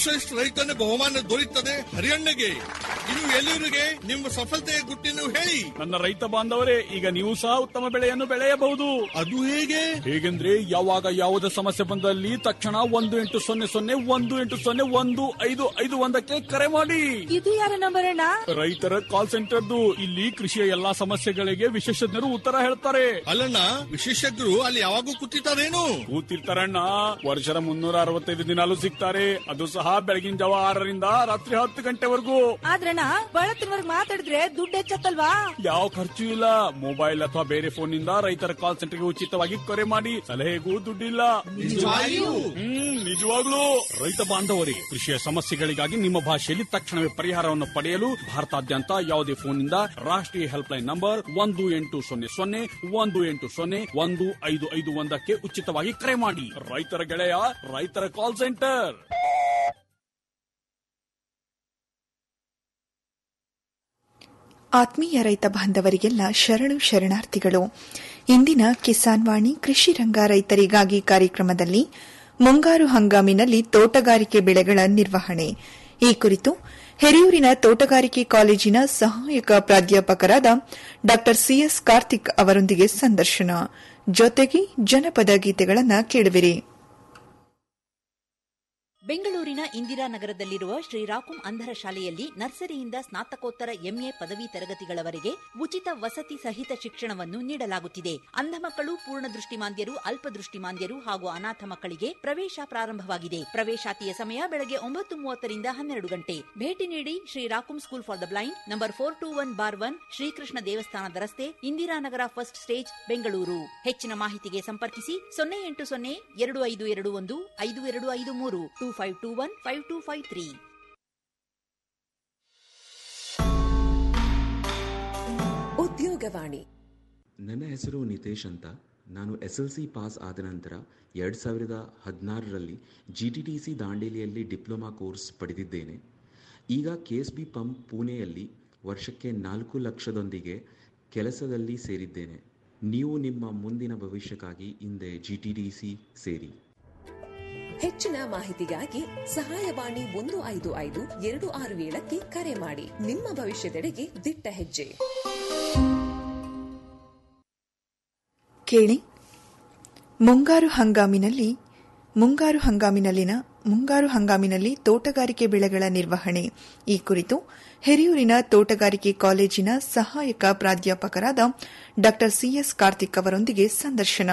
ಸರ್ವಶ್ರೇಷ್ಠ ರೈತನ ಬಹುಮಾನ ದೊರೆಯುತ್ತದೆ ಹರಿಯಣ್ಣಗೆ ಇನ್ನು ಎಲ್ಲರಿಗೆ ನಿಮ್ಮ ಸಫಲತೆಯ ಗುಟ್ಟಿನ ಹೇಳಿ ನನ್ನ ರೈತ ಬಾಂಧವರೇ ಈಗ ನೀವು ಸಹ ಉತ್ತಮ ಬೆಳೆಯನ್ನು ಬೆಳೆಯಬಹುದು ಅದು ಹೇಗೆ ಹೇಗೆಂದ್ರೆ ಯಾವಾಗ ಯಾವುದೇ ಸಮಸ್ಯೆ ಬಂದಲ್ಲಿ ತಕ್ಷಣ ಒಂದು ಎಂಟು ಸೊನ್ನೆ ಸೊನ್ನೆ ಒಂದು ಎಂಟು ಸೊನ್ನೆ ಒಂದು ಐದು ಐದು ಒಂದಕ್ಕೆ ಕರೆ ಮಾಡಿ ಇದು ಯಾರ ನಂಬರ್ ಅಣ್ಣ ರೈತರ ಕಾಲ್ ಸೆಂಟರ್ದು ಇಲ್ಲಿ ಕೃಷಿಯ ಎಲ್ಲಾ ಸಮಸ್ಯೆಗಳಿಗೆ ವಿಶೇಷಜ್ಞರು ಉತ್ತರ ಹೇಳ್ತಾರೆ ಅಲ್ಲಣ್ಣ ವಿಶೇಷಜ್ಞರು ಅಲ್ಲಿ ಯಾವಾಗೂ ಕೂತಿರ್ತಾರೇನು ಕೂತಿರ್ತಾರಣ್ಣ ವರ್ಷದ ಮುನ್ನೂರ ಅರವತ್ತೈದು ದಿನಾಲು ಸಿಗ್ತಾರೆ ಅದು ಸಹ ಬೆಳಗಿನ ಜಾವ ಆರರಿಂದ ರಾತ್ರಿ ಹತ್ತು ಗಂಟೆವರೆಗೂ ಆದ್ರಣ್ಣ ಬಳತ್ತಿನವರ್ಗ್ ಮಾತಾಡಿದ್ರೆ ದುಡ್ಡು ಹೆಚ್ಚತ್ತಲ್ವಾ ಯಾವ ಖರ್ಚು ಇಲ್ಲ ಮೊಬೈಲ್ ಅಥವಾ ಬೇರೆ ಫೋನ್ ನಿಂದ ರೈತರ ಕಾಲ್ ಸೆಂಟರ್ಗೆ ಉಚಿತವಾಗಿ ಕರೆ ಮಾಡಿ ಸಲಹೆಗೂ ದುಡ್ಡಿಲ್ಲ ನಿಜವಾಗಿಯೂ? ಹ್ಮ್ ನಿಜವಾಗ್ಲೂ ರೈತ ಬಾಂಧವರಿಗೆ ಕೃಷಿಯ ಸಮಸ್ಯೆಗಳಿಗಾಗಿ ನಿಮ್ಮ ಭಾಷೆಯಲ್ಲಿ ತಕ್ಷಣವೇ ಪರಿಹಾರವನ್ನು ಪಡೆಯಲು ಭಾರತಾದ್ಯಂತ ಯಾವುದೇ ಫೋನ್ನಿಂದ ರಾಷ್ಟ್ರೀಯ ಹೆಲ್ಪ್ ಲೈನ್ ನಂಬರ್ ಒಂದು ಎಂಟು ಸೊನ್ನೆ ಸೊನ್ನೆ ಒಂದು ಎಂಟು ಸೊನ್ನೆ ಒಂದು ಐದು ಐದು ಒಂದಕ್ಕೆ ಉಚಿತವಾಗಿ ಕರೆ ಮಾಡಿ ರೈತರ ಗೆಳೆಯ ರೈತರ ಕಾಲ್ ಸೆಂಟರ್ ಆತ್ಮೀಯ ರೈತ ಬಾಂಧವರಿಗೆಲ್ಲ ಶರಣು ಶರಣಾರ್ಥಿಗಳು ಇಂದಿನ ಕಿಸಾನ್ ವಾಣಿ ಕೃಷಿ ರಂಗ ರೈತರಿಗಾಗಿ ಕಾರ್ಯಕ್ರಮದಲ್ಲಿ ಮುಂಗಾರು ಹಂಗಾಮಿನಲ್ಲಿ ತೋಟಗಾರಿಕೆ ಬೆಳೆಗಳ ನಿರ್ವಹಣೆ ಈ ಕುರಿತು ಹೆರಿಯೂರಿನ ತೋಟಗಾರಿಕೆ ಕಾಲೇಜಿನ ಸಹಾಯಕ ಪ್ರಾಧ್ಯಾಪಕರಾದ ಡಾ ಸಿಎಸ್ ಕಾರ್ತಿಕ್ ಅವರೊಂದಿಗೆ ಸಂದರ್ಶನ ಜೊತೆಗೆ ಜನಪದ ಗೀತೆಗಳನ್ನು ಕೇಳುವಿರಿ ಬೆಂಗಳೂರಿನ ಇಂದಿರಾನಗರದಲ್ಲಿರುವ ಶ್ರೀರಾಕುಂ ಅಂಧರ ಶಾಲೆಯಲ್ಲಿ ನರ್ಸರಿಯಿಂದ ಸ್ನಾತಕೋತ್ತರ ಎಂಎ ಪದವಿ ತರಗತಿಗಳವರೆಗೆ ಉಚಿತ ವಸತಿ ಸಹಿತ ಶಿಕ್ಷಣವನ್ನು ನೀಡಲಾಗುತ್ತಿದೆ ಅಂಧ ಮಕ್ಕಳು ಪೂರ್ಣ ದೃಷ್ಟಿಮಾಂದ್ಯರು ಅಲ್ಪದೃಷ್ಟಿಮಾಂದ್ಯರು ಹಾಗೂ ಅನಾಥ ಮಕ್ಕಳಿಗೆ ಪ್ರವೇಶ ಪ್ರಾರಂಭವಾಗಿದೆ ಪ್ರವೇಶಾತಿಯ ಸಮಯ ಬೆಳಗ್ಗೆ ಒಂಬತ್ತು ಮೂವತ್ತರಿಂದ ಹನ್ನೆರಡು ಗಂಟೆ ಭೇಟಿ ನೀಡಿ ಶ್ರೀರಾಕುಂ school for the blind number four two one bar one Srikrishna ದೇವಸ್ಥಾನದ ರಸ್ತೆ ಇಂದಿರಾನಗರ ಫಸ್ಟ್ ಸ್ಟೇಜ್ ಬೆಂಗಳೂರು ಹೆಚ್ಚಿನ ಮಾಹಿತಿಗೆ ಸಂಪರ್ಕಿಸಿ ಸೊನ್ನೆ ಎಂಟು ಸೊನ್ನೆ ಎರಡು ಐದು ಎರಡು ಒಂದು ಐದು ಎರಡು ಐದು ಮೂರು two five two one five two five three Udyogavani ನನ್ನ ಹೆಸರು ನಿತೇಶ್ ಅಂತ ನಾನು ಎಸ್ ಎಲ್ ಸಿ ಪಾಸ್ ಆದ ನಂತರ ಎರಡು ಸಾವಿರದ ಹದಿನಾರರಲ್ಲಿ ಜಿ ಟಿ ಟಿ ಸಿ ದಾಂಡೇಲಿಯಲ್ಲಿ ಡಿಪ್ಲೊಮಾ ಕೋರ್ಸ್ ಪಡೆದಿದ್ದೇನೆ ಈಗ ಕೆ ಎಸ್ ಬಿ ಪಂಪ್ ಪುಣೆಯಲ್ಲಿ ವರ್ಷಕ್ಕೆ ನಾಲ್ಕು ಲಕ್ಷದೊಂದಿಗೆ ಕೆಲಸದಲ್ಲಿ ಸೇರಿದ್ದೇನೆ ನೀವು ನಿಮ್ಮ ಮುಂದಿನ ಭವಿಷ್ಯಕ್ಕಾಗಿ ಹಿಂದೆ ಜಿ ಟಿ ಟಿ ಸಿ ಸೇರಿ ಹೆಚ್ಚಿನ ಮಾಹಿತಿಗಾಗಿ ಸಹಾಯವಾಣಿ ಒಂದು ಐದು ಐದು ಎರಡು ಆರು ಏಳಕ್ಕೆ ಕರೆ ಮಾಡಿ ನಿಮ್ಮ ಭವಿಷ್ಯದೆಡೆಗೆ ದಿಟ್ಟ ಹೆಜ್ಜೆ ಕೇಳಿ ಮುಂಗಾರು ಹಂಗಾಮಿನಲ್ಲಿ ಮುಂಗಾರು ಹಂಗಾಮಿನಲ್ಲಿನ ಮುಂಗಾರು ಹಂಗಾಮಿನಲ್ಲಿ ತೋಟಗಾರಿಕೆ ಬೆಳೆಗಳ ನಿರ್ವಹಣೆ ಈ ಕುರಿತು ಹಿರಿಯೂರಿನ ತೋಟಗಾರಿಕೆ ಕಾಲೇಜಿನ ಸಹಾಯಕ ಪ್ರಾಧ್ಯಾಪಕರಾದ ಡಾ ಸಿಎಸ್ ಕಾರ್ತಿಕ್ ಅವರೊಂದಿಗೆ ಸಂದರ್ಶನ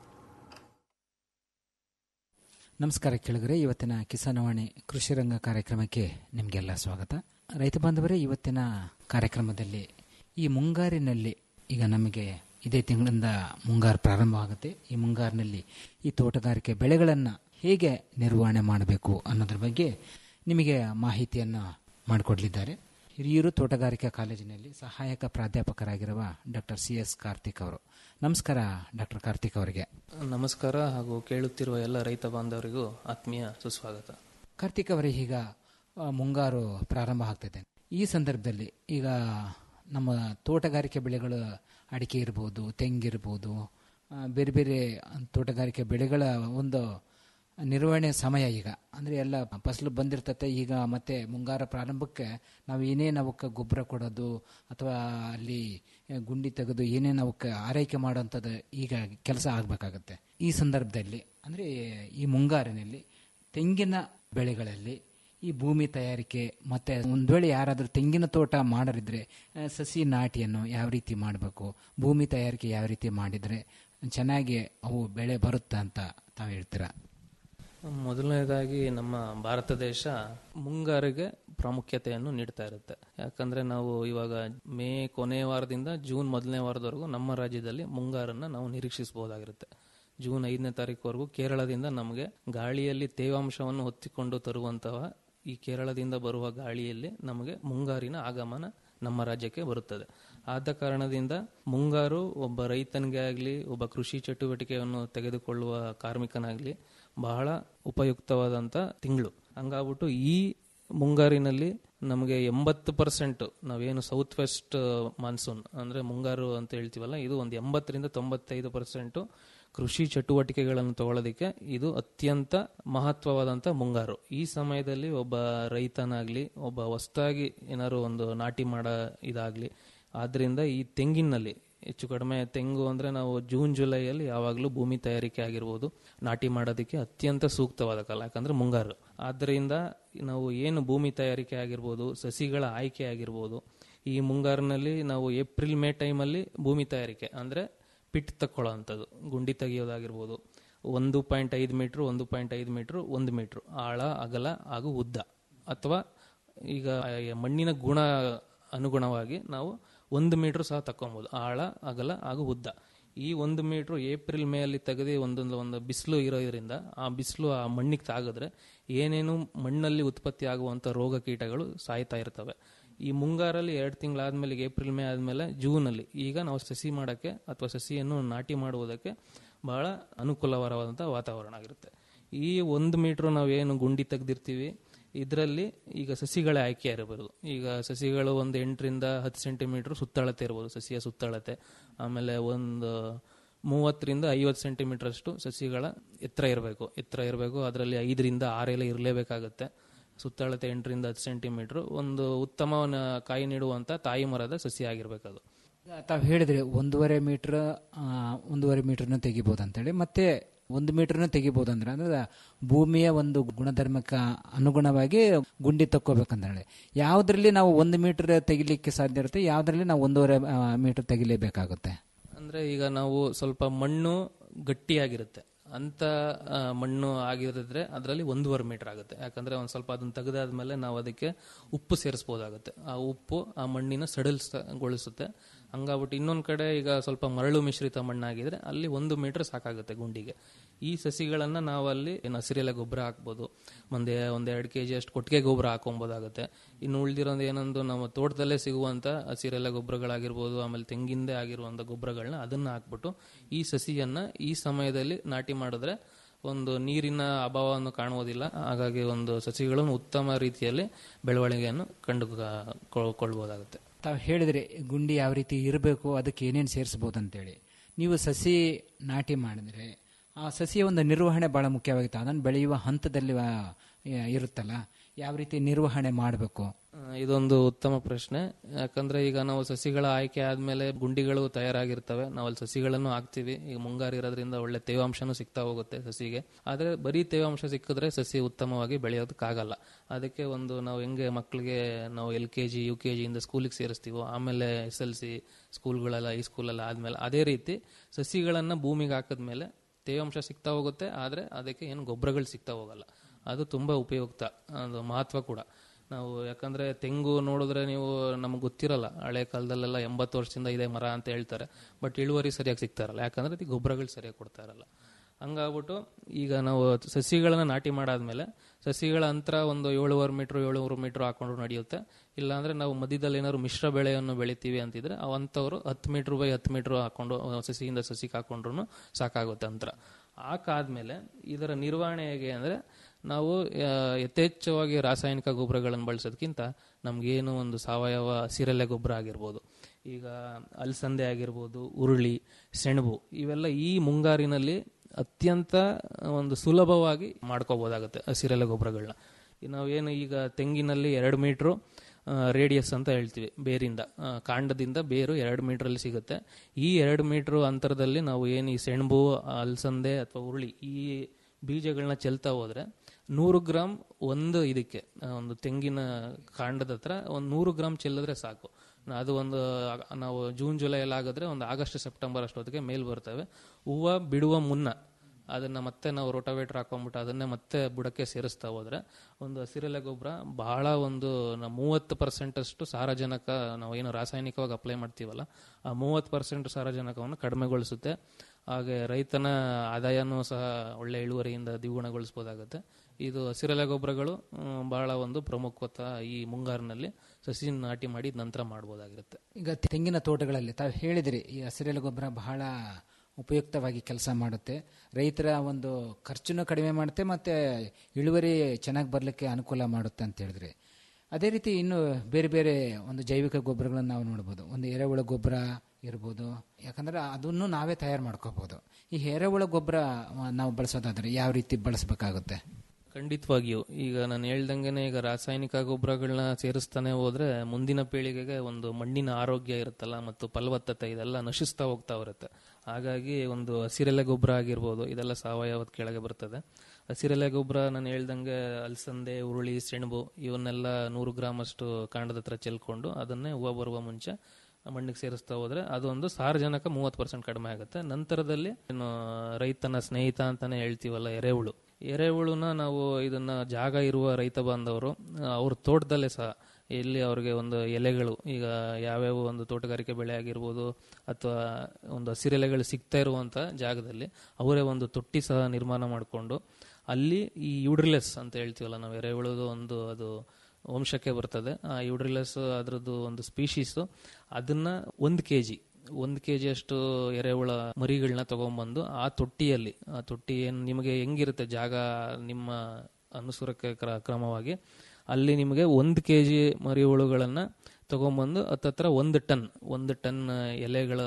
ನಮಸ್ಕಾರ ಕೆಳಗರೆ ಇವತ್ತಿನ ಕಿಸಾನವಾಣಿ ಕೃಷಿ ರಂಗ ಕಾರ್ಯಕ್ರಮಕ್ಕೆ ನಿಮಗೆಲ್ಲ ಸ್ವಾಗತ ರೈತ ಬಾಂಧವರೇ ಇವತ್ತಿನ ಕಾರ್ಯಕ್ರಮದಲ್ಲಿ ಈ ಮುಂಗಾರಿನಲ್ಲಿ ಈಗ ನಮಗೆ ಇದೇ ತಿಂಗಳಿಂದ ಮುಂಗಾರು ಪ್ರಾರಂಭ ಆಗುತ್ತೆ ಈ ಮುಂಗಾರಿನಲ್ಲಿ ಈ ತೋಟಗಾರಿಕೆ ಬೆಳೆಗಳನ್ನು ಹೇಗೆ ನಿರ್ವಹಣೆ ಮಾಡಬೇಕು ಅನ್ನೋದ್ರ ಬಗ್ಗೆ ನಿಮಗೆ ಮಾಹಿತಿಯನ್ನು ಮಾಡಿಕೊಡಲಿದ್ದಾರೆ ಹಿರಿಯೂರು ತೋಟಗಾರಿಕಾ ಕಾಲೇಜಿನಲ್ಲಿ ಸಹಾಯಕ ಪ್ರಾಧ್ಯಾಪಕರಾಗಿರುವ ಡಾಕ್ಟರ್ ಸಿ ಎಸ್ ಕಾರ್ತಿಕ್ ಅವರು ನಮಸ್ಕಾರ ಡಾಕ್ಟರ್ ಕಾರ್ತಿಕ್ ಅವರಿಗೆ ನಮಸ್ಕಾರ ಹಾಗೂ ಕೇಳುತ್ತಿರುವ ಎಲ್ಲ ರೈತ ಬಾಂಧವರಿಗೂ ಆತ್ಮೀಯ ಸುಸ್ವಾಗತ ಕಾರ್ತಿಕ್ ಅವರೇ ಈಗ ಆ, ಮುಂಗಾರು ಪ್ರಾರಂಭ ಆಗ್ತದೆ ಈ ಸಂದರ್ಭದಲ್ಲಿ ಈಗ ನಮ್ಮ ತೋಟಗಾರಿಕೆ ಬೆಳೆಗಳು ಅಡಿಕೆ ಇರ್ಬೋದು ತೆಂಗಿರ್ಬೋದು ಆ, ಬೇರೆ ಬೇರೆ ತೋಟಗಾರಿಕೆ ಬೆಳೆಗಳ ಒಂದು ನಿರ್ವಹಣೆ ಸಮಯ ಈಗ ಅಂದರೆ ಎಲ್ಲ ಫಸಲು ಬಂದಿರ್ತತೆ ಈಗ ಮತ್ತೆ ಮುಂಗಾರ ಪ್ರಾರಂಭಕ್ಕೆ ನಾವು ಏನೇನು ಅವಕ್ಕೆ ಗೊಬ್ಬರ ಕೊಡೋದು ಅಥವಾ ಅಲ್ಲಿ ಗುಂಡಿ ತೆಗೆದು ಏನೇನು ಅವಕ್ಕೆ ಆರೈಕೆ ಮಾಡೋಂಥದ್ದು ಈಗ ಕೆಲಸ ಆಗಬೇಕಾಗತ್ತೆ ಈ ಸಂದರ್ಭದಲ್ಲಿ ಅಂದರೆ ಈ ಮುಂಗಾರಿನಲ್ಲಿ ತೆಂಗಿನ ಬೆಳೆಗಳಲ್ಲಿ ಈ ಭೂಮಿ ತಯಾರಿಕೆ ಮತ್ತೆ ಒಂದು ವೇಳೆ ಯಾರಾದರೂ ತೆಂಗಿನ ತೋಟ ಮಾಡೋರಿದ್ರೆ ಆ, ಸಸಿ ನಾಟಿಯನ್ನು ಯಾವ ರೀತಿ ಮಾಡಬೇಕು ಭೂಮಿ ತಯಾರಿಕೆ ಯಾವ ರೀತಿ ಮಾಡಿದರೆ ಚೆನ್ನಾಗಿ ಅವು ಬೆಳೆ ಬರುತ್ತಾ ಅಂತ ತಾವು ಹೇಳ್ತೀರಾ ಮೊದಲನೇದಾಗಿ ನಮ್ಮ ಭಾರತ ದೇಶ ಮುಂಗಾರಿಗೆ ಪ್ರಾಮುಖ್ಯತೆಯನ್ನು ನೀಡ್ತಾ ಇರುತ್ತೆ ಯಾಕಂದ್ರೆ ನಾವು ಇವಾಗ ಮೇ ಕೊನೆಯ ವಾರದಿಂದ ಜೂನ್ ಮೊದಲನೇ ವಾರದವರೆಗೂ ನಮ್ಮ ರಾಜ್ಯದಲ್ಲಿ ಮುಂಗಾರನ್ನ ನಾವು ನಿರೀಕ್ಷಿಸಬಹುದಾಗಿರುತ್ತೆ ಜೂನ್ ಐದನೇ ತಾರೀಕುವರೆಗೂ ಕೇರಳದಿಂದ ನಮಗೆ ಗಾಳಿಯಲ್ಲಿ ತೇವಾಂಶವನ್ನು ಹೊತ್ತಿಕೊಂಡು ತರುವಂತಹ ಈ ಕೇರಳದಿಂದ ಬರುವ ಗಾಳಿಯಲ್ಲಿ ನಮಗೆ ಮುಂಗಾರಿನ ಆಗಮನ ನಮ್ಮ ರಾಜ್ಯಕ್ಕೆ ಬರುತ್ತದೆ ಆದ ಕಾರಣದಿಂದ ಮುಂಗಾರು ಒಬ್ಬ ರೈತನಿಗೆ ಆಗಲಿ ಒಬ್ಬ ಕೃಷಿ ಚಟುವಟಿಕೆಯನ್ನು ತೆಗೆದುಕೊಳ್ಳುವ ಕಾರ್ಮಿಕನಾಗಲಿ ಬಹಳ ಉಪಯುಕ್ತವಾದಂಥ ತಿಂಗಳು ಹಂಗಾಗ್ಬಿಟ್ಟು ಈ ಮುಂಗಾರಿನಲ್ಲಿ ನಮಗೆ ಎಂಬತ್ತು ಪರ್ಸೆಂಟ್ ನಾವೇನು ಸೌತ್ ವೆಸ್ಟ್ ಮಾನ್ಸೂನ್ ಅಂದರೆ ಮುಂಗಾರು ಅಂತ ಹೇಳ್ತೀವಲ್ಲ ಇದು ಒಂದು ಎಂಬತ್ತರಿಂದ ತೊಂಬತ್ತೈದು ಪರ್ಸೆಂಟು ಕೃಷಿ ಚಟುವಟಿಕೆಗಳನ್ನು ತಗೊಳ್ಳೋದಕ್ಕೆ ಇದು ಅತ್ಯಂತ ಮಹತ್ವವಾದಂಥ ಮುಂಗಾರು ಈ ಸಮಯದಲ್ಲಿ ಒಬ್ಬ ರೈತನಾಗ್ಲಿ ಒಬ್ಬ ಹೊಸದಾಗಿ ಏನಾದ್ರು ಒಂದು ನಾಟಿ ಮಾಡೋ ಇದಾಗ್ಲಿ ಆದ್ರಿಂದ ಈ ತೆಂಗಿನಲ್ಲಿ ಹೆಚ್ಚು ಕಡಿಮೆ ತೆಂಗು ಅಂದ್ರೆ ನಾವು ಜೂನ್ ಜುಲೈಯಲ್ಲಿ ಯಾವಾಗಲೂ ಭೂಮಿ ತಯಾರಿಕೆ ಆಗಿರ್ಬೋದು ನಾಟಿ ಮಾಡೋದಕ್ಕೆ ಅತ್ಯಂತ ಸೂಕ್ತವಾದ ಕಾಲ ಯಾಕಂದ್ರೆ ಮುಂಗಾರು ಆದ್ದರಿಂದ ನಾವು ಏನು ಭೂಮಿ ತಯಾರಿಕೆ ಆಗಿರ್ಬೋದು ಸಸಿಗಳ ಆಯ್ಕೆ ಆಗಿರ್ಬೋದು ಈ ಮುಂಗಾರಿನಲ್ಲಿ ನಾವು ಏಪ್ರಿಲ್ ಮೇ ಟೈಮಲ್ಲಿ ಭೂಮಿ ತಯಾರಿಕೆ ಅಂದ್ರೆ ಪಿಟ್ ತಕ್ಕೊಳ್ಳೋ ಅಂಥದ್ದು ಗುಂಡಿ ತೆಗೆಯೋದಾಗಿರ್ಬೋದು ಒಂದು ಪಾಯಿಂಟ್ ಐದು ಮೀಟ್ರ್ ಒಂದು ಪಾಯಿಂಟ್ ಐದು ಮೀಟ್ರ್ ಒಂದು ಮೀಟ್ರ್ ಆಳ ಅಗಲ ಹಾಗೂ ಉದ್ದ ಅಥವಾ ಈಗ ಮಣ್ಣಿನ ಗುಣ ಅನುಗುಣವಾಗಿ ನಾವು ಒಂದು ಮೀಟ್ರ್ ಸಹ ತಕ್ಕೊಬೋದು ಆಳ ಅಗಲ ಹಾಗೂ ಉದ್ದ ಈ ಒಂದು ಮೀಟ್ರ್ ಏಪ್ರಿಲ್ ಮೇ ಅಲ್ಲಿ ತೆಗೆದು ಒಂದೊಂದು ಒಂದು ಬಿಸಿಲು ಇರೋದ್ರಿಂದ ಆ ಬಿಸಿಲು ಆ ಮಣ್ಣಿಗೆ ತಾಗಿದ್ರೆ ಏನೇನು ಮಣ್ಣಲ್ಲಿ ಉತ್ಪತ್ತಿ ಆಗುವಂಥ ರೋಗ ಕೀಟಗಳು ಸಾಯ್ತಾ ಇರ್ತವೆ ಈ ಮುಂಗಾರಲ್ಲಿ ಎರಡು ತಿಂಗಳಾದ್ಮೇಲೆ ಈಗ ಏಪ್ರಿಲ್ ಮೇ ಆದಮೇಲೆ ಜೂನಲ್ಲಿ ಈಗ ನಾವು ಸಸಿ ಮಾಡೋಕ್ಕೆ ಅಥವಾ ಸಸಿಯನ್ನು ನಾಟಿ ಮಾಡುವುದಕ್ಕೆ ಬಹಳ ಅನುಕೂಲಕರವಾದಂಥ ವಾತಾವರಣ ಆಗಿರುತ್ತೆ ಈ ಒಂದು ಮೀಟ್ರ್ ನಾವೇನು ಗುಂಡಿ ತೆಗೆದಿರ್ತೀವಿ ಇದರಲ್ಲಿ ಈಗ ಸಸಿಗಳ ಆಯ್ಕೆ ಇರಬಹುದು ಈಗ ಸಸಿಗಳು ಒಂದು ಎಂಟರಿಂದ ಹತ್ತು ಸೆಂಟಿಮೀಟರ್ ಸುತ್ತಳತೆ ಇರ್ಬೋದು ಸಸಿಯ ಸುತ್ತಳತೆ ಆಮೇಲೆ ಒಂದು ಮೂವತ್ತರಿಂದ ಐವತ್ತು ಸೆಂಟಿಮೀಟರ್ ಅಷ್ಟು ಸಸಿಗಳ ಎತ್ತರ ಇರಬೇಕು ಎತ್ತರ ಇರಬೇಕು ಅದರಲ್ಲಿ ಐದರಿಂದ ಆರು ಎಲೆ ಇರಲೇಬೇಕಾಗುತ್ತೆ ಸುತ್ತಳತೆ ಎಂಟರಿಂದ ಹತ್ತು ಸೆಂಟಿಮೀಟರ್ ಒಂದು ಉತ್ತಮ ಕಾಯಿ ನೀಡುವಂತ ತಾಯಿ ಮರದ ಸಸಿ ಆಗಿರ್ಬೇಕದು ತಾವು ಹೇಳಿದ್ರಿ ಒಂದೂವರೆ ಮೀಟರ್ ಒಂದೂವರೆ ಮೀಟರ್ನ ತೆಗಿಬೋದು ಅಂತೇಳಿ ಮತ್ತೆ ಒಂದು ಮೀಟರ್ನ ತೆಗಿಬೋದು ಅಂದ್ರೆ ಅಂದ್ರೆ ಭೂಮಿಯ ಒಂದು ಗುಣಧರ್ಮಕ್ಕೆ ಅನುಗುಣವಾಗಿ ಗುಂಡಿ ತಕ್ಕೋಬೇಕಂತ ಯಾವ್ದ್ರಲ್ಲಿ ನಾವು ಒಂದು ಮೀಟರ್ ತೆಗಿಲಿಕ್ಕೆ ಸಾಧ್ಯ ಇರುತ್ತೆ ಯಾವ್ದ್ರಲ್ಲಿ ನಾವು ಒಂದೂವರೆ ಮೀಟರ್ ತೆಗಿಲೇಬೇಕಾಗುತ್ತೆ ಅಂದ್ರೆ ಈಗ ನಾವು ಸ್ವಲ್ಪ ಮಣ್ಣು ಗಟ್ಟಿಯಾಗಿರುತ್ತೆ ಅಂತ ಆ, ಮಣ್ಣು ಆಗಿರಿದ್ರೆ ಅದರಲ್ಲಿ ಒಂದೂವರೆ ಮೀಟರ್ ಆಗುತ್ತೆ ಯಾಕಂದ್ರೆ ಒಂದು ಸ್ವಲ್ಪ ಅದನ್ನ ತೆಗೆದಾದ್ಮೇಲೆ ನಾವು ಅದಕ್ಕೆ ಉಪ್ಪು ಸೇರಿಸ್ಬೋದಾಗುತ್ತೆ ಆ ಉಪ್ಪು ಆ ಮಣ್ಣಿನ ಸಡಿಲ್ಗೊಳಿಸುತ್ತೆ ಹಂಗಾಗ್ಬಿಟ್ಟು ಇನ್ನೊಂದು ಕಡೆ ಈಗ ಸ್ವಲ್ಪ ಮರಳು ಮಿಶ್ರಿತ ಮಣ್ಣಾಗಿದ್ರೆ ಅಲ್ಲಿ ಒಂದು ಮೀಟರ್ ಸಾಕಾಗುತ್ತೆ ಗುಂಡಿಗೆ ಈ ಸಸಿಗಳನ್ನ ನಾವು ಅಲ್ಲಿ ಏನು ಹಸಿರೆಲೆ ಗೊಬ್ಬರ ಹಾಕ್ಬೋದು ಒಂದೇ ಒಂದ್ ಎರಡು ಕೆ ಜಿ ಅಷ್ಟು ಕೊಟ್ಟಿಗೆ ಗೊಬ್ಬರ ಹಾಕೊಬೋದಾಗುತ್ತೆ ಇನ್ನು ಉಳಿದಿರೋದು ಏನೊಂದು ನಮ್ಮ ತೋಟದಲ್ಲೇ ಸಿಗುವಂತ ಹಸಿರೆಲೆ ಗೊಬ್ಬರಗಳಾಗಿರ್ಬೋದು ಆಮೇಲೆ ತೆಂಗಿಂದೇ ಆಗಿರುವಂತ ಗೊಬ್ಬರಗಳನ್ನ ಅದನ್ನ ಹಾಕ್ಬಿಟ್ಟು ಈ ಸಸಿಯನ್ನ ಈ ಸಮಯದಲ್ಲಿ ನಾಟಿ ಮಾಡಿದ್ರೆ ಒಂದು ನೀರಿನ ಅಭಾವವನ್ನು ಕಾಣುವುದಿಲ್ಲ ಹಾಗಾಗಿ ಒಂದು ಸಸಿಗಳನ್ನು ಉತ್ತಮ ರೀತಿಯಲ್ಲಿ ಬೆಳವಣಿಗೆಯನ್ನು ಕಂಡುಕೊಳ್ಬಹುದಾಗುತ್ತೆ ತಾವು ಹೇಳಿದ್ರಿ ಗುಂಡಿ ಯಾವ ರೀತಿ ಇರಬೇಕು ಅದಕ್ಕೆ ಏನೇನು ಸೇರಿಸ್ಬೋದು ಅಂತೇಳಿ ನೀವು ಸಸಿ ನಾಟಿ ಮಾಡಿದ್ರೆ ಆ ಸಸಿಯ ಒಂದು ನಿರ್ವಹಣೆ ಬಹಳ ಮುಖ್ಯವಾಗಿತ್ತು ಅದನ್ನು ಬೆಳೆಯುವ ಹಂತದಲ್ಲಿ ಆ, ಇರುತ್ತಲ್ಲ ಯಾವ ರೀತಿ ನಿರ್ವಹಣೆ ಮಾಡಬೇಕು ಆ, ಇದೊಂದು ಉತ್ತಮ ಪ್ರಶ್ನೆ ಯಾಕಂದ್ರೆ ಈಗ ನಾವು ಸಸಿಗಳ ಆಯ್ಕೆ ಆದ್ಮೇಲೆ ಗುಂಡಿಗಳು ತಯಾರಾಗಿರ್ತವೆ ನಾವು ಅಲ್ಲಿ ಸಸಿಗಳನ್ನು ಹಾಕ್ತಿವಿ ಈಗ ಮುಂಗಾರು ಇರೋದ್ರಿಂದ ಒಳ್ಳೆ ತೇವಾಂಶನೂ ಸಿಗ್ತಾ ಹೋಗುತ್ತೆ ಸಸಿಗೆ ಆದ್ರೆ ಬರೀ ತೇವಾಂಶ ಸಿಕ್ಕಿದ್ರೆ ಸಸಿ ಉತ್ತಮವಾಗಿ ಬೆಳೆಯೋದಕ್ಕಾಗಲ್ಲ ಅದಕ್ಕೆ ಒಂದು ನಾವು ಹೆಂಗೆ ಮಕ್ಕಳಿಗೆ ನಾವು L K G U K ಜಿಯಿಂದ ಸ್ಕೂಲಿಗೆ ಸೇರಿಸ್ತೀವೋ ಆಮೇಲೆ ಎಸ್ ಎಲ್ ಸಿ ಸ್ಕೂಲ್ಗಳೆಲ್ಲ ಈ ಸ್ಕೂಲೆಲ್ಲ ಆದ್ಮೇಲೆ ಅದೇ ರೀತಿ ಸಸಿಗಳನ್ನ ಭೂಮಿಗೆ ಹಾಕಿದ್ಮೇಲೆ ತೇವಾಂಶ ಸಿಗ್ತಾ ಹೋಗುತ್ತೆ ಆದ್ರೆ ಅದಕ್ಕೆ ಏನು ಗೊಬ್ಬರಗಳು ಸಿಗ್ತಾ ಹೋಗಲ್ಲ ಅದು ತುಂಬಾ ಉಪಯುಕ್ತ ಅದು ಮಹತ್ವ ಕೂಡ ನಾವು ಯಾಕಂದ್ರೆ ತೆಂಗು ನೋಡಿದ್ರೆ ನೀವು ನಮ್ಗೆ ಗೊತ್ತಿರಲ್ಲ ಹಳೆ ಕಾಲದಲ್ಲೆಲ್ಲ ಎಂಬತ್ತು ವರ್ಷದಿಂದ ಇದೆ ಮರ ಅಂತ ಹೇಳ್ತಾರೆ ಬಟ್ ಇಳುವರಿ ಸರಿಯಾಗಿ ಸಿಗ್ತಾ ಇರಲ್ಲ ಯಾಕಂದ್ರೆ ಅದಕ್ಕೆ ಗೊಬ್ಬರಗಳು ಸರಿಯಾಗಿ ಕೊಡ್ತಾ ಇರಲ್ಲ ಹಂಗಾಗ್ಬಿಟ್ಟು ಈಗ ನಾವು ಸಸಿಗಳನ್ನ ನಾಟಿ ಮಾಡಾದ್ಮೇಲೆ ಸಸಿಗಳ ಅಂತರ ಒಂದು ಏಳುವರೆ ಮೀಟ್ರ್ ಏಳುವರೆ ಮೀಟ್ರ್ ಹಾಕೊಂಡ್ರು ನಡೆಯುತ್ತೆ ಇಲ್ಲಾಂದ್ರೆ ನಾವು ಮಧ್ಯದಲ್ಲಿ ಏನಾದ್ರು ಮಿಶ್ರ ಬೆಳೆಯನ್ನು ಬೆಳಿತೀವಿ ಅಂತಿದ್ರೆ ಅವಂಥವ್ರು ಹತ್ತು ಮೀಟ್ರ್ ಬೈ ಹತ್ತು ಮೀಟ್ರ್ ಹಾಕೊಂಡು ಆ, ಸಸಿಯಿಂದ ಸಸಿಗೆ ಹಾಕೊಂಡ್ರು ಸಾಕಾಗುತ್ತೆ ಅಂತರ ಹಾಕಾದ್ಮೇಲೆ ಇದರ ನಿರ್ವಹಣೆ ಹೇಗೆ ಅಂದ್ರೆ ನಾವು ಆ, ಯಥೇಚ್ಛವಾಗಿ ರಾಸಾಯನಿಕ ಗೊಬ್ಬರಗಳನ್ನು ಬಳಸೋದಕ್ಕಿಂತ ನಮ್ಗೇನು ಒಂದು ಸಾವಯವ ಹಸಿರೆಲೆ ಗೊಬ್ಬರ ಆಗಿರ್ಬೋದು ಈಗ ಅಲಸಂದೆ ಆಗಿರ್ಬೋದು ಉರುಳಿ ಸೆಣಬು ಇವೆಲ್ಲ ಈ ಮುಂಗಾರಿನಲ್ಲಿ ಅತ್ಯಂತ ಒಂದು ಸುಲಭವಾಗಿ ಮಾಡ್ಕೋಬಹುದಾಗುತ್ತೆ ಹಸಿರೆಲೆ ಗೊಬ್ಬರಗಳನ್ನ ನಾವೇನು ಈಗ ತೆಂಗಿನಲ್ಲಿ ಎರಡು ಮೀಟ್ರು ರೇಡಿಯಸ್ ಅಂತ ಹೇಳ್ತೀವಿ ಬೇರಿಂದ ಆ, ಕಾಂಡದಿಂದ ಬೇರು ಎರಡು ಮೀಟ್ರಲ್ಲಿ ಸಿಗುತ್ತೆ ಈ ಎರಡು ಮೀಟ್ರ್ ಅಂತರದಲ್ಲಿ ನಾವು ಏನು ಈ ಸೆಣಬು ಅಲಸಂದೆ ಅಥವಾ ಉರುಳಿ ಈ ಬೀಜಗಳನ್ನ ಚೆಲ್ತಾ ಹೋದ್ರೆ ನೂರು ಗ್ರಾಮ್ ಒಂದು ಇದಕ್ಕೆ ಆ, ಒಂದು ತೆಂಗಿನ ಕಾಂಡದ ಹತ್ರ ಒಂದು ನೂರು ಗ್ರಾಮ್ ಚೆಲ್ಲಿದ್ರೆ ಸಾಕು ಅದು ಒಂದು ಆ- ನಾವು ಜೂನ್ ಜುಲೈ ಎಲ್ಲ ಆಗಿದ್ರೆ ಒಂದು ಆಗಸ್ಟ್ ಸೆಪ್ಟೆಂಬರ್ ಅಷ್ಟೊತ್ತಿಗೆ ಮೇಲ್ ಬರ್ತವೆ ಹೂವು ಬಿಡುವ ಮುನ್ನ ಅದನ್ನ ಮತ್ತೆ ನಾವು ರೋಟಾವೇಟರ್ ಹಾಕೊಂಡ್ಬಿಟ್ಟು ಅದನ್ನೇ ಮತ್ತೆ ಬುಡಕ್ಕೆ ಸೇರಿಸ್ತಾ ಹೋದ್ರೆ ಒಂದು ಹಸಿರೆಲೆ ಗೊಬ್ಬರ ಬಹಳ ಒಂದು ನ- ಮೂವತ್ತು ಪರ್ಸೆಂಟ್ ಅಷ್ಟು ಸಾರಜನಕ ನಾವು ಏನು ರಾಸಾಯನಿಕವಾಗಿ ಅಪ್ಲೈ ಮಾಡ್ತೀವಲ್ಲ ಆ ಮೂವತ್ತು ಪರ್ಸೆಂಟ್ ಸಾರಜನಕವನ್ನು ಕಡಿಮೆಗೊಳಿಸುತ್ತೆ ಹಾಗೆ ರೈತನ ಆದಾಯನೂ ಸಹ ಒಳ್ಳೆ ಇಳುವರಿಯಿಂದ ದ್ವಿಗುಣಗೊಳಿಸ್ಬೋದಾಗುತ್ತೆ ಇದು ಹಸಿರೆಲೆ ಗೊಬ್ಬರಗಳು ಮ್, ಬಹಳ ಒಂದು ಪ್ರಮುಖತ ಈ ಮುಂಗಾರಿನಲ್ಲಿ ಸಸಿ ನಾಟಿ ಮಾಡಿ ನಂತರ ಮಾಡ್ಬೋದಾಗಿರುತ್ತೆ ಈಗ ತೆಂಗಿನ ತೋಟಗಳಲ್ಲಿ ತಾವು ಹೇಳಿದಿರಿ ಈ ಹಸಿರೆಲೆ ಗೊಬ್ಬರ ಬಹಳ ಉಪಯುಕ್ತವಾಗಿ ಕೆಲಸ ಮಾಡುತ್ತೆ ರೈತರ ಒಂದು ಖರ್ಚನ್ನು ಕಡಿಮೆ ಮಾಡುತ್ತೆ ಮತ್ತೆ ಇಳುವರಿ ಚೆನ್ನಾಗಿ ಬರಲಿಕ್ಕೆ ಅನುಕೂಲ ಮಾಡುತ್ತೆ ಅಂತ ಹೇಳಿದ್ರಿ ಅದೇ ರೀತಿ ಇನ್ನು ಬೇರೆ ಬೇರೆ ಒಂದು ಜೈವಿಕ ಗೊಬ್ಬರಗಳನ್ನು ನಾವು ನೋಡ್ಬೋದು ಒಂದು ಎರೆಹುಳ ಗೊಬ್ಬರ ಇರ್ಬೋದು ಯಾಕಂದ್ರೆ ಅದನ್ನು ನಾವೇ ತಯಾರು ಮಾಡ್ಕೋಬಹುದು ಈ ಎರೆಹುಳ ಗೊಬ್ಬರ ಆ, ನಾವು ಬಳಸೋದಾದ್ರೆ ಯಾವ ರೀತಿ ಬಳಸಬೇಕಾಗುತ್ತೆ ಖಂಡಿತವಾಗಿಯೂ ಈಗ ನಾನು ಹೇಳ್ದಂಗೆನೆ ಈಗ ರಾಸಾಯನಿಕ ಗೊಬ್ಬರಗಳನ್ನ ಸೇರಿಸ್ತಾನೆ ಹೋದ್ರೆ ಮುಂದಿನ ಪೀಳಿಗೆಗೆ ಒಂದು ಮಣ್ಣಿನ ಆರೋಗ್ಯ ಇರುತ್ತಲ್ಲ ಮತ್ತು ಫಲವತ್ತತೆ ಇದೆಲ್ಲ ನಶಿಸ್ತಾ ಹೋಗ್ತಾ ಬರುತ್ತೆ ಹಾಗಾಗಿ ಒಂದು ಹಸಿರೆಲೆ ಗೊಬ್ಬರ ಆಗಿರ್ಬೋದು ಇದೆಲ್ಲ ಸಾವಯವದ ಕೆಳಗೆ ಬರ್ತದೆ ಹಸಿರೆಲೆ ಗೊಬ್ಬರ ನಾನು ಹೇಳ್ದಂಗೆ ಅಲಸಂದೆ ಉರುಳಿ ಸೆಣಬು ಇವನ್ನೆಲ್ಲ ನೂರು ಗ್ರಾಮ್ ಅಷ್ಟು ಕಾಂಡದ ಹತ್ರ ಚೆಲ್ಕೊಂಡು ಅದನ್ನೇ ಹೂವು ಬರುವ ಮುಂಚೆ ಮಣ್ಣಿಗೆ ಸೇರಿಸ್ತಾ ಹೋದ್ರೆ ಅದೊಂದು ಸಾರಜನಕ ಮೂವತ್ತು ಪರ್ಸೆಂಟ್ ಕಡಿಮೆ ಆಗುತ್ತೆ ನಂತರದಲ್ಲಿ ಏನು ರೈತನ ಸ್ನೇಹಿತ ಅಂತಾನೆ ಹೇಳ್ತೀವಲ್ಲ ಎರೆಹುಳು ಎರೆಹುಳುನ ನಾವು ಇದನ್ನ ಜಾಗ ಇರುವ ರೈತ ಬಾಂಧವರು ಆ, ಅವ್ರ ತೋಟದಲ್ಲೇ ಸಹ ಎಲ್ಲಿ ಅವ್ರಿಗೆ ಒಂದು ಎಲೆಗಳು ಈಗ ಯಾವ್ಯಾವ ಒಂದು ತೋಟಗಾರಿಕೆ ಬೆಳೆ ಆಗಿರ್ಬೋದು ಅಥವಾ ಒಂದು ಹಸಿರೆಲೆಗಳು ಸಿಗ್ತಾ ಇರುವಂತ ಜಾಗದಲ್ಲಿ ಅವರೇ ಒಂದು ತೊಟ್ಟಿ ಸಹ ನಿರ್ಮಾಣ ಮಾಡಿಕೊಂಡು ಅಲ್ಲಿ ಈ ಯೂಡ್ರಿಲೆಸ್ ಅಂತ ಹೇಳ್ತೀವಲ್ಲ ನಾವು ಎರೆಹುಳದು ಒಂದು ಅದು ವಂಶಕ್ಕೆ ಬರ್ತದೆ ಆ ಯೂಡ್ರಿಲಸ್ ಅದರದ್ದು ಒಂದು ಸ್ಪೀಶೀಸು ಅದನ್ನ ಒಂದು ಕೆ ಜಿ ಒಂದು ಕೆ ಜಿ ಅಷ್ಟು ಎರೆಹುಳ ಮರಿಗಳನ್ನ ತಗೊಂಡ್ಬಂದು ಆ ತೊಟ್ಟಿಯಲ್ಲಿ ಆ ತೊಟ್ಟಿ ಏನು ನಿಮಗೆ ಹೆಂಗಿರುತ್ತೆ ಜಾಗ ನಿಮ್ಮ ಅನುಸರಕ್ಕೆ ಕ್ರ- ಕ್ರಮವಾಗಿ ಅಲ್ಲಿ ನಿಮಗೆ ಒಂದು ಕೆ ಜಿ ಮರಿಹುಳುಗಳನ್ನು ತಗೊಂಬಂದು ಹತ್ತತ್ರ ಒಂದು ಟನ್ ಒಂದು ಟನ್ ಎಲೆಗಳ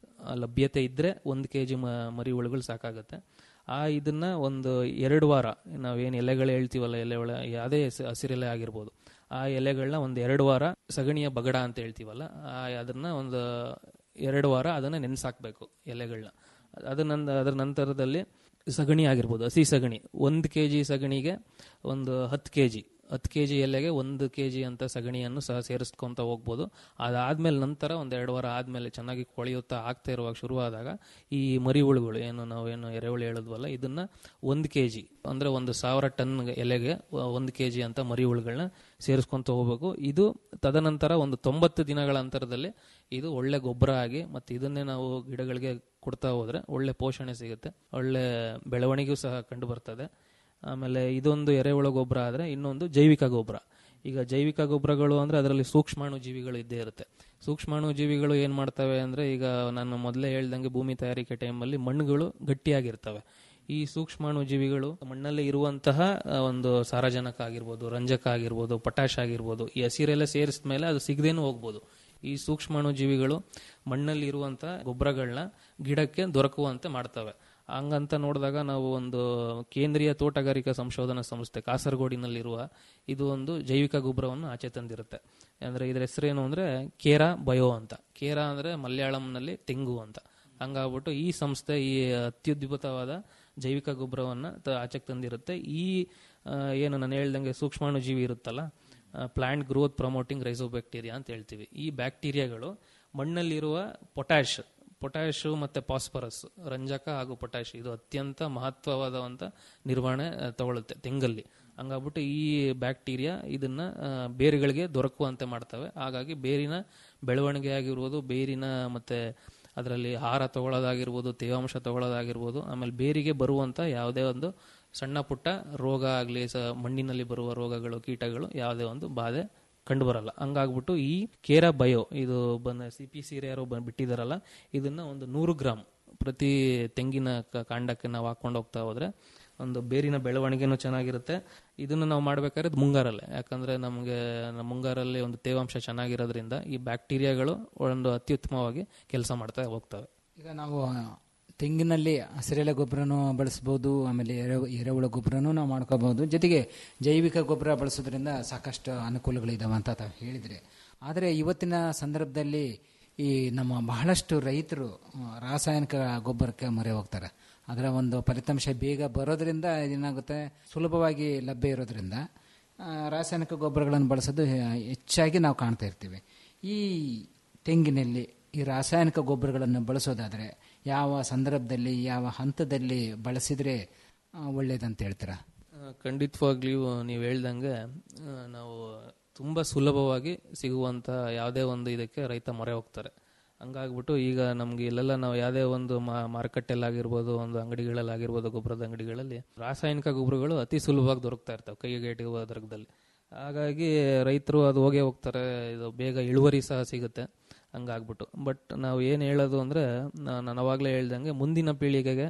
ಲಭ್ಯತೆ ಇದ್ದರೆ ಒಂದು ಕೆ ಜಿ ಮರಿಹುಳುಗಳು ಸಾಕಾಗುತ್ತೆ ಆ ಇದನ್ನ ಒಂದು ಎರಡು ವಾರ ನಾವೇನು ಎಲೆಗಳು ಹೇಳ್ತೀವಲ್ಲ ಎಲೆಗಳ ಯಾವುದೇ ಹಸಿ- ಹಸಿರೆಲೆ ಆಗಿರ್ಬೋದು ಆ ಎಲೆಗಳನ್ನ ಒಂದು ಎರಡು ವಾರ ಸಗಣಿಯ ಬಗಡ ಅಂತ ಹೇಳ್ತೀವಲ್ಲ ಆ ಅದನ್ನ ಒಂದು ಎರಡು ವಾರ ಅದನ್ನ ನೆನೆಸಾಕ್ಬೇಕು ಎಲೆಗಳನ್ನ ಅದ ನಂದ ಅದರ ನಂತರದಲ್ಲಿ ಸಗಣಿ ಆಗಿರ್ಬೋದು ಹಸಿ ಸಗಣಿ ಒಂದು ಕೆ ಜಿ ಸಗಣಿಗೆ ಒಂದು ಹತ್ತು ಕೆ ಜಿ ಹತ್ತು ಕೆ ಜಿ ಎಲೆಗೆ ಒಂದು ಕೆ ಜಿ ಅಂತ ಸಗಣಿಯನ್ನು ಸಹ ಸೇರಿಸ್ಕೊಂತ ಹೋಗ್ಬೋದು ಅದಾದ್ಮೇಲೆ ನಂತರ ಒಂದು ಎರಡು ವಾರ ಆದ್ಮೇಲೆ ಚೆನ್ನಾಗಿ ಕೊಳೆಯುತ್ತಾ ಆಗ್ತಾ ಇರುವಾಗ ಶುರುವಾದಾಗ ಈ ಮರಿಹುಳುಗಳು ಏನು ನಾವೇನು ಎರೆಹುಳು ಹೇಳಿದ್ವಲ್ಲ ಇದನ್ನ ಒಂದು ಕೆ ಜಿ ಅಂದ್ರೆ ಒಂದು ಸಾವಿರ ಟನ್ ಎಲೆಗೆ ಒಂದು ಕೆ ಜಿ ಅಂತ ಮರಿಹುಳುಗಳನ್ನ ಸೇರಿಸ್ಕೊಂತ ಹೋಗ್ಬೇಕು ಇದು ತದನಂತರ ಒಂದು ತೊಂಬತ್ತು ದಿನಗಳ ಅಂತರದಲ್ಲಿ ಇದು ಒಳ್ಳೆ ಗೊಬ್ಬರ ಆಗಿ ಮತ್ತೆ ಇದನ್ನೇ ನಾವು ಗಿಡಗಳಿಗೆ ಕೊಡ್ತಾ ಹೋದ್ರೆ ಒಳ್ಳೆ ಪೋಷಣೆ ಸಿಗುತ್ತೆ ಒಳ್ಳೆ ಬೆಳವಣಿಗೆಯೂ ಸಹ ಕಂಡು ಬರ್ತದೆ ಆಮೇಲೆ ಇದೊಂದು ಎರೆಹುಳ ಗೊಬ್ಬರ ಆದರೆ ಇನ್ನೊಂದು ಜೈವಿಕ ಗೊಬ್ಬರ ಈಗ ಜೈವಿಕ ಗೊಬ್ಬರಗಳು ಅಂದ್ರೆ ಅದರಲ್ಲಿ ಸೂಕ್ಷ್ಮಾಣು ಜೀವಿಗಳು ಇದ್ದೇ ಇರುತ್ತೆ ಸೂಕ್ಷ್ಮಾಣು ಜೀವಿಗಳು ಏನ್ ಮಾಡ್ತವೆ ಅಂದ್ರೆ ಈಗ ನಾನು ಮೊದಲೇ ಹೇಳ್ದಂಗೆ ಭೂಮಿ ತಯಾರಿಕೆ ಟೈಮಲ್ಲಿ ಮಣ್ಣುಗಳು ಗಟ್ಟಿಯಾಗಿರ್ತವೆ ಈ ಸೂಕ್ಷ್ಮಾಣು ಜೀವಿಗಳು ಮಣ್ಣಲ್ಲಿ ಇರುವಂತಹ ಆ, ಒಂದು ಸಾರಜನಕ ಆಗಿರ್ಬೋದು ರಂಜಕ ಆಗಿರ್ಬೋದು ಪೊಟ್ಯಾಶ್ ಆಗಿರ್ಬೋದು ಈ ಹಸಿರೆಲ್ಲ ಸೇರಿಸಿದ ಮೇಲೆ ಅದು ಸಿಗದೇನು ಹೋಗ್ಬೋದು ಈ ಸೂಕ್ಷ್ಮಾಣು ಜೀವಿಗಳು ಮಣ್ಣಲ್ಲಿ ಇರುವಂತಹ ಗೊಬ್ಬರಗಳನ್ನ ಗಿಡಕ್ಕೆ ದೊರಕುವಂತೆ ಮಾಡ್ತವೆ ಹಂಗಂತ ನೋಡಿದಾಗ ನಾವು ಒಂದು ಕೇಂದ್ರೀಯ ತೋಟಗಾರಿಕಾ ಸಂಶೋಧನಾ ಸಂಸ್ಥೆ ಕಾಸರಗೋಡಿನಲ್ಲಿರುವ ಇದು ಒಂದು ಜೈವಿಕ ಗೊಬ್ಬರವನ್ನು ಆಚೆ ತಂದಿರುತ್ತೆ ಅಂದ್ರೆ ಇದ್ರ ಹೆಸರೇನು ಅಂದ್ರೆ ಕೇರಾ ಬಯೋ ಅಂತ ಕೇರಾ ಅಂದ್ರೆ ಮಲಯಾಳಂನಲ್ಲಿ ತೆಂಗು ಅಂತ ಹಂಗಾಗ್ಬಿಟ್ಟು ಈ ಸಂಸ್ಥೆ ಈ ಅತ್ಯದ್ಭುತವಾದ ಜೈವಿಕ ಗೊಬ್ಬರವನ್ನ ತ- ಆಚೆಗೆ ತಂದಿರುತ್ತೆ ಈ ಆ, ಏನು ನಾನು ಹೇಳ್ದಂಗೆ ಸೂಕ್ಷ್ಮಾಣು ಜೀವಿ ಇರುತ್ತಲ್ಲ ಪ್ಲಾಂಟ್ ಗ್ರೋತ್ ಪ್ರಮೋಟಿಂಗ್ ರೈಸೋಬ್ಯಾಕ್ಟೀರಿಯಾ ಅಂತ ಹೇಳ್ತೀವಿ ಈ ಬ್ಯಾಕ್ಟೀರಿಯಾಗಳು ಮಣ್ಣಲ್ಲಿರುವ ಪೊಟ್ಯಾಶ್ ಪೊಟ್ಯಾಶ್ ಮತ್ತೆ ಫಾಸ್ಫರಸ್ ರಂಜಕ ಹಾಗೂ ಪೊಟ್ಯಾಶ್ ಇದು ಅತ್ಯಂತ ಮಹತ್ವವಾದಂತ ನಿರ್ವಹಣೆ ಆ, ತಗೊಳುತ್ತೆ ತೆಂಗಲ್ಲಿ ಹಂಗಾಗ್ಬಿಟ್ಟು ಈ ಬ್ಯಾಕ್ಟೀರಿಯಾ ಇದನ್ನ ಆ, ಬೇರುಗಳಿಗೆ ದೊರಕುವಂತೆ ಮಾಡ್ತವೆ ಹಾಗಾಗಿ ಬೇರಿನ ಬೆಳವಣಿಗೆ ಆಗಿರ್ಬೋದು ಬೇರಿನ ಮತ್ತೆ ಅದರಲ್ಲಿ ಆಹಾರ ತಗೊಳ್ಳೋದಾಗಿರ್ಬೋದು ತೇವಾಂಶ ತಗೊಳ್ಳೋದಾಗಿರ್ಬೋದು ಆಮೇಲೆ ಬೇರಿಗೆ ಬರುವಂತ ಯಾವುದೇ ಒಂದು ಸಣ್ಣ ಪುಟ್ಟ ರೋಗ ಆಗಲಿ ಸ ಮಣ್ಣಿನಲ್ಲಿ ಬರುವ ರೋಗಗಳು ಕೀಟಗಳು ಯಾವುದೇ ಒಂದು ಬಾಧೆ ಕಂಡು ಬರಲ್ಲ ಹಂಗಾಗ್ಬಿಟ್ಟು ಈ ಕೇರ ಬಯೋ ಇದು ಬಂದ ಸಿ ಪಿ ಸಿ ಯಾರೋ ಬಂದ್ ಬಿಟ್ಟಿದಾರಲ್ಲ ಇದನ್ನ ಒಂದು ನೂರು ಗ್ರಾಮ್ ಪ್ರತಿ ತೆಂಗಿನ ಕ- ಕಾಂಡಕ್ಕೆ ನಾವು ಹಾಕೊಂಡು ಹೋಗ್ತಾ ಹೋದ್ರೆ ಒಂದು ಬೇರಿನ ಬೆಳವಣಿಗೆನೂ ಚೆನ್ನಾಗಿರುತ್ತೆ ಇದನ್ನು ನಾವು ಮಾಡ್ಬೇಕಾದ್ರೆ ಇದು ಮುಂಗಾರಲ್ಲೇ ಯಾಕಂದ್ರೆ ನಮಗೆ ನಮ್ಮ ಮುಂಗಾರಲ್ಲಿ ಒಂದು ತೇವಾಂಶ ಚೆನ್ನಾಗಿರೋದ್ರಿಂದ ಈ ಬ್ಯಾಕ್ಟೀರಿಯಾಗಳು ಒಂದು ಅತ್ಯುತ್ತಮವಾಗಿ ಕೆಲಸ ಮಾಡ್ತಾ ಹೋಗ್ತವೆ ಈಗ ನಾವು ತೆಂಗಿನಲ್ಲಿ ಹಸಿರೆಲೆ ಗೊಬ್ಬರನೂ ಬಳಸ್ಬೋದು ಆಮೇಲೆ ಎರೆ ಎರೆಹುಳ ಗೊಬ್ಬರನೂ ನಾವು ಮಾಡ್ಕೋಬಹುದು ಜೊತೆಗೆ ಜೈವಿಕ ಗೊಬ್ಬರ ಬಳಸೋದ್ರಿಂದ ಸಾಕಷ್ಟು ಅನುಕೂಲಗಳಿದಾವೆ ಅಂತ ತಾವು ಹೇಳಿದ್ರೆ ಆದರೆ ಇವತ್ತಿನ ಸಂದರ್ಭದಲ್ಲಿ ಈ ನಮ್ಮ ಬಹಳಷ್ಟು ರೈತರು ಆ, ರಾಸಾಯನಿಕ ಗೊಬ್ಬರಕ್ಕೆ ಮೊರೆ ಹೋಗ್ತಾರೆ ಅದರ ಒಂದು ಫಲಿತಾಂಶ ಬೇಗ ಬರೋದ್ರಿಂದ ಏನಾಗುತ್ತೆ ಸುಲಭವಾಗಿ ಲಭ್ಯ ಇರೋದ್ರಿಂದ ಆ, ರಾಸಾಯನಿಕ ಗೊಬ್ಬರಗಳನ್ನು ಬಳಸೋದು ಹೆ- ಹೆಚ್ಚಾಗಿ ನಾವು ಕಾಣ್ತಾ ಇರ್ತೀವಿ ಈ ತೆಂಗಿನಲ್ಲಿ ಈ ರಾಸಾಯನಿಕ ಗೊಬ್ಬರಗಳನ್ನು ಬಳಸೋದಾದರೆ ಯಾವ ಸಂದರ್ಭದಲ್ಲಿ ಯಾವ ಹಂತದಲ್ಲಿ ಬಳಸಿದ್ರೆ ಆ, ಒಳ್ಳೇದಂತ ಹೇಳ್ತೀರಾ ಆ, ಖಂಡಿತವಾಗ್ಲಿಯೂ ನೀವು ಹೇಳ್ದಂಗೆ ಆ, ನಾವು ತುಂಬ ಸುಲಭವಾಗಿ ಸಿಗುವಂಥ ಯಾವುದೇ ಒಂದು ಇದಕ್ಕೆ ರೈತ ಮೊರೆ ಹೋಗ್ತಾರೆ ಹಂಗಾಗ್ಬಿಟ್ಟು ಈಗ ನಮ್ಗೆ ಇಲ್ಲೆಲ್ಲ ನಾವು ಯಾವುದೇ ಒಂದು ಮಾರುಕಟ್ಟೆಲ್ಲಾಗಿರ್ಬೋದು ಒಂದು ಅಂಗಡಿಗಳಲ್ಲಾಗಿರ್ಬೋದು ಗೊಬ್ಬರದ ಅಂಗಡಿಗಳಲ್ಲಿ ರಾಸಾಯನಿಕ ಗೊಬ್ಬರಗಳು ಅತಿ ಸುಲಭವಾಗಿ ದೊರಕ್ತಾ ಇರ್ತವೆ ಕೈಗೆ ಎಟುವ ದರದಲ್ಲಿ ಹಾಗಾಗಿ ರೈತರು ಅದು ಹೋಗೇ ಹೋಗ್ತಾರೆ ಇದು ಬೇಗ ಇಳುವರಿ ಸಹ ಸಿಗುತ್ತೆ ಹಂಗಾಗ್ಬಿಟ್ಟು ಬಟ್ ನಾವು ಏನು ಹೇಳೋದು ಅಂದರೆ ನಾನು ಅವಾಗಲೇ ಹೇಳ್ದಂಗೆ ಮುಂದಿನ ಪೀಳಿಗೆಗೆ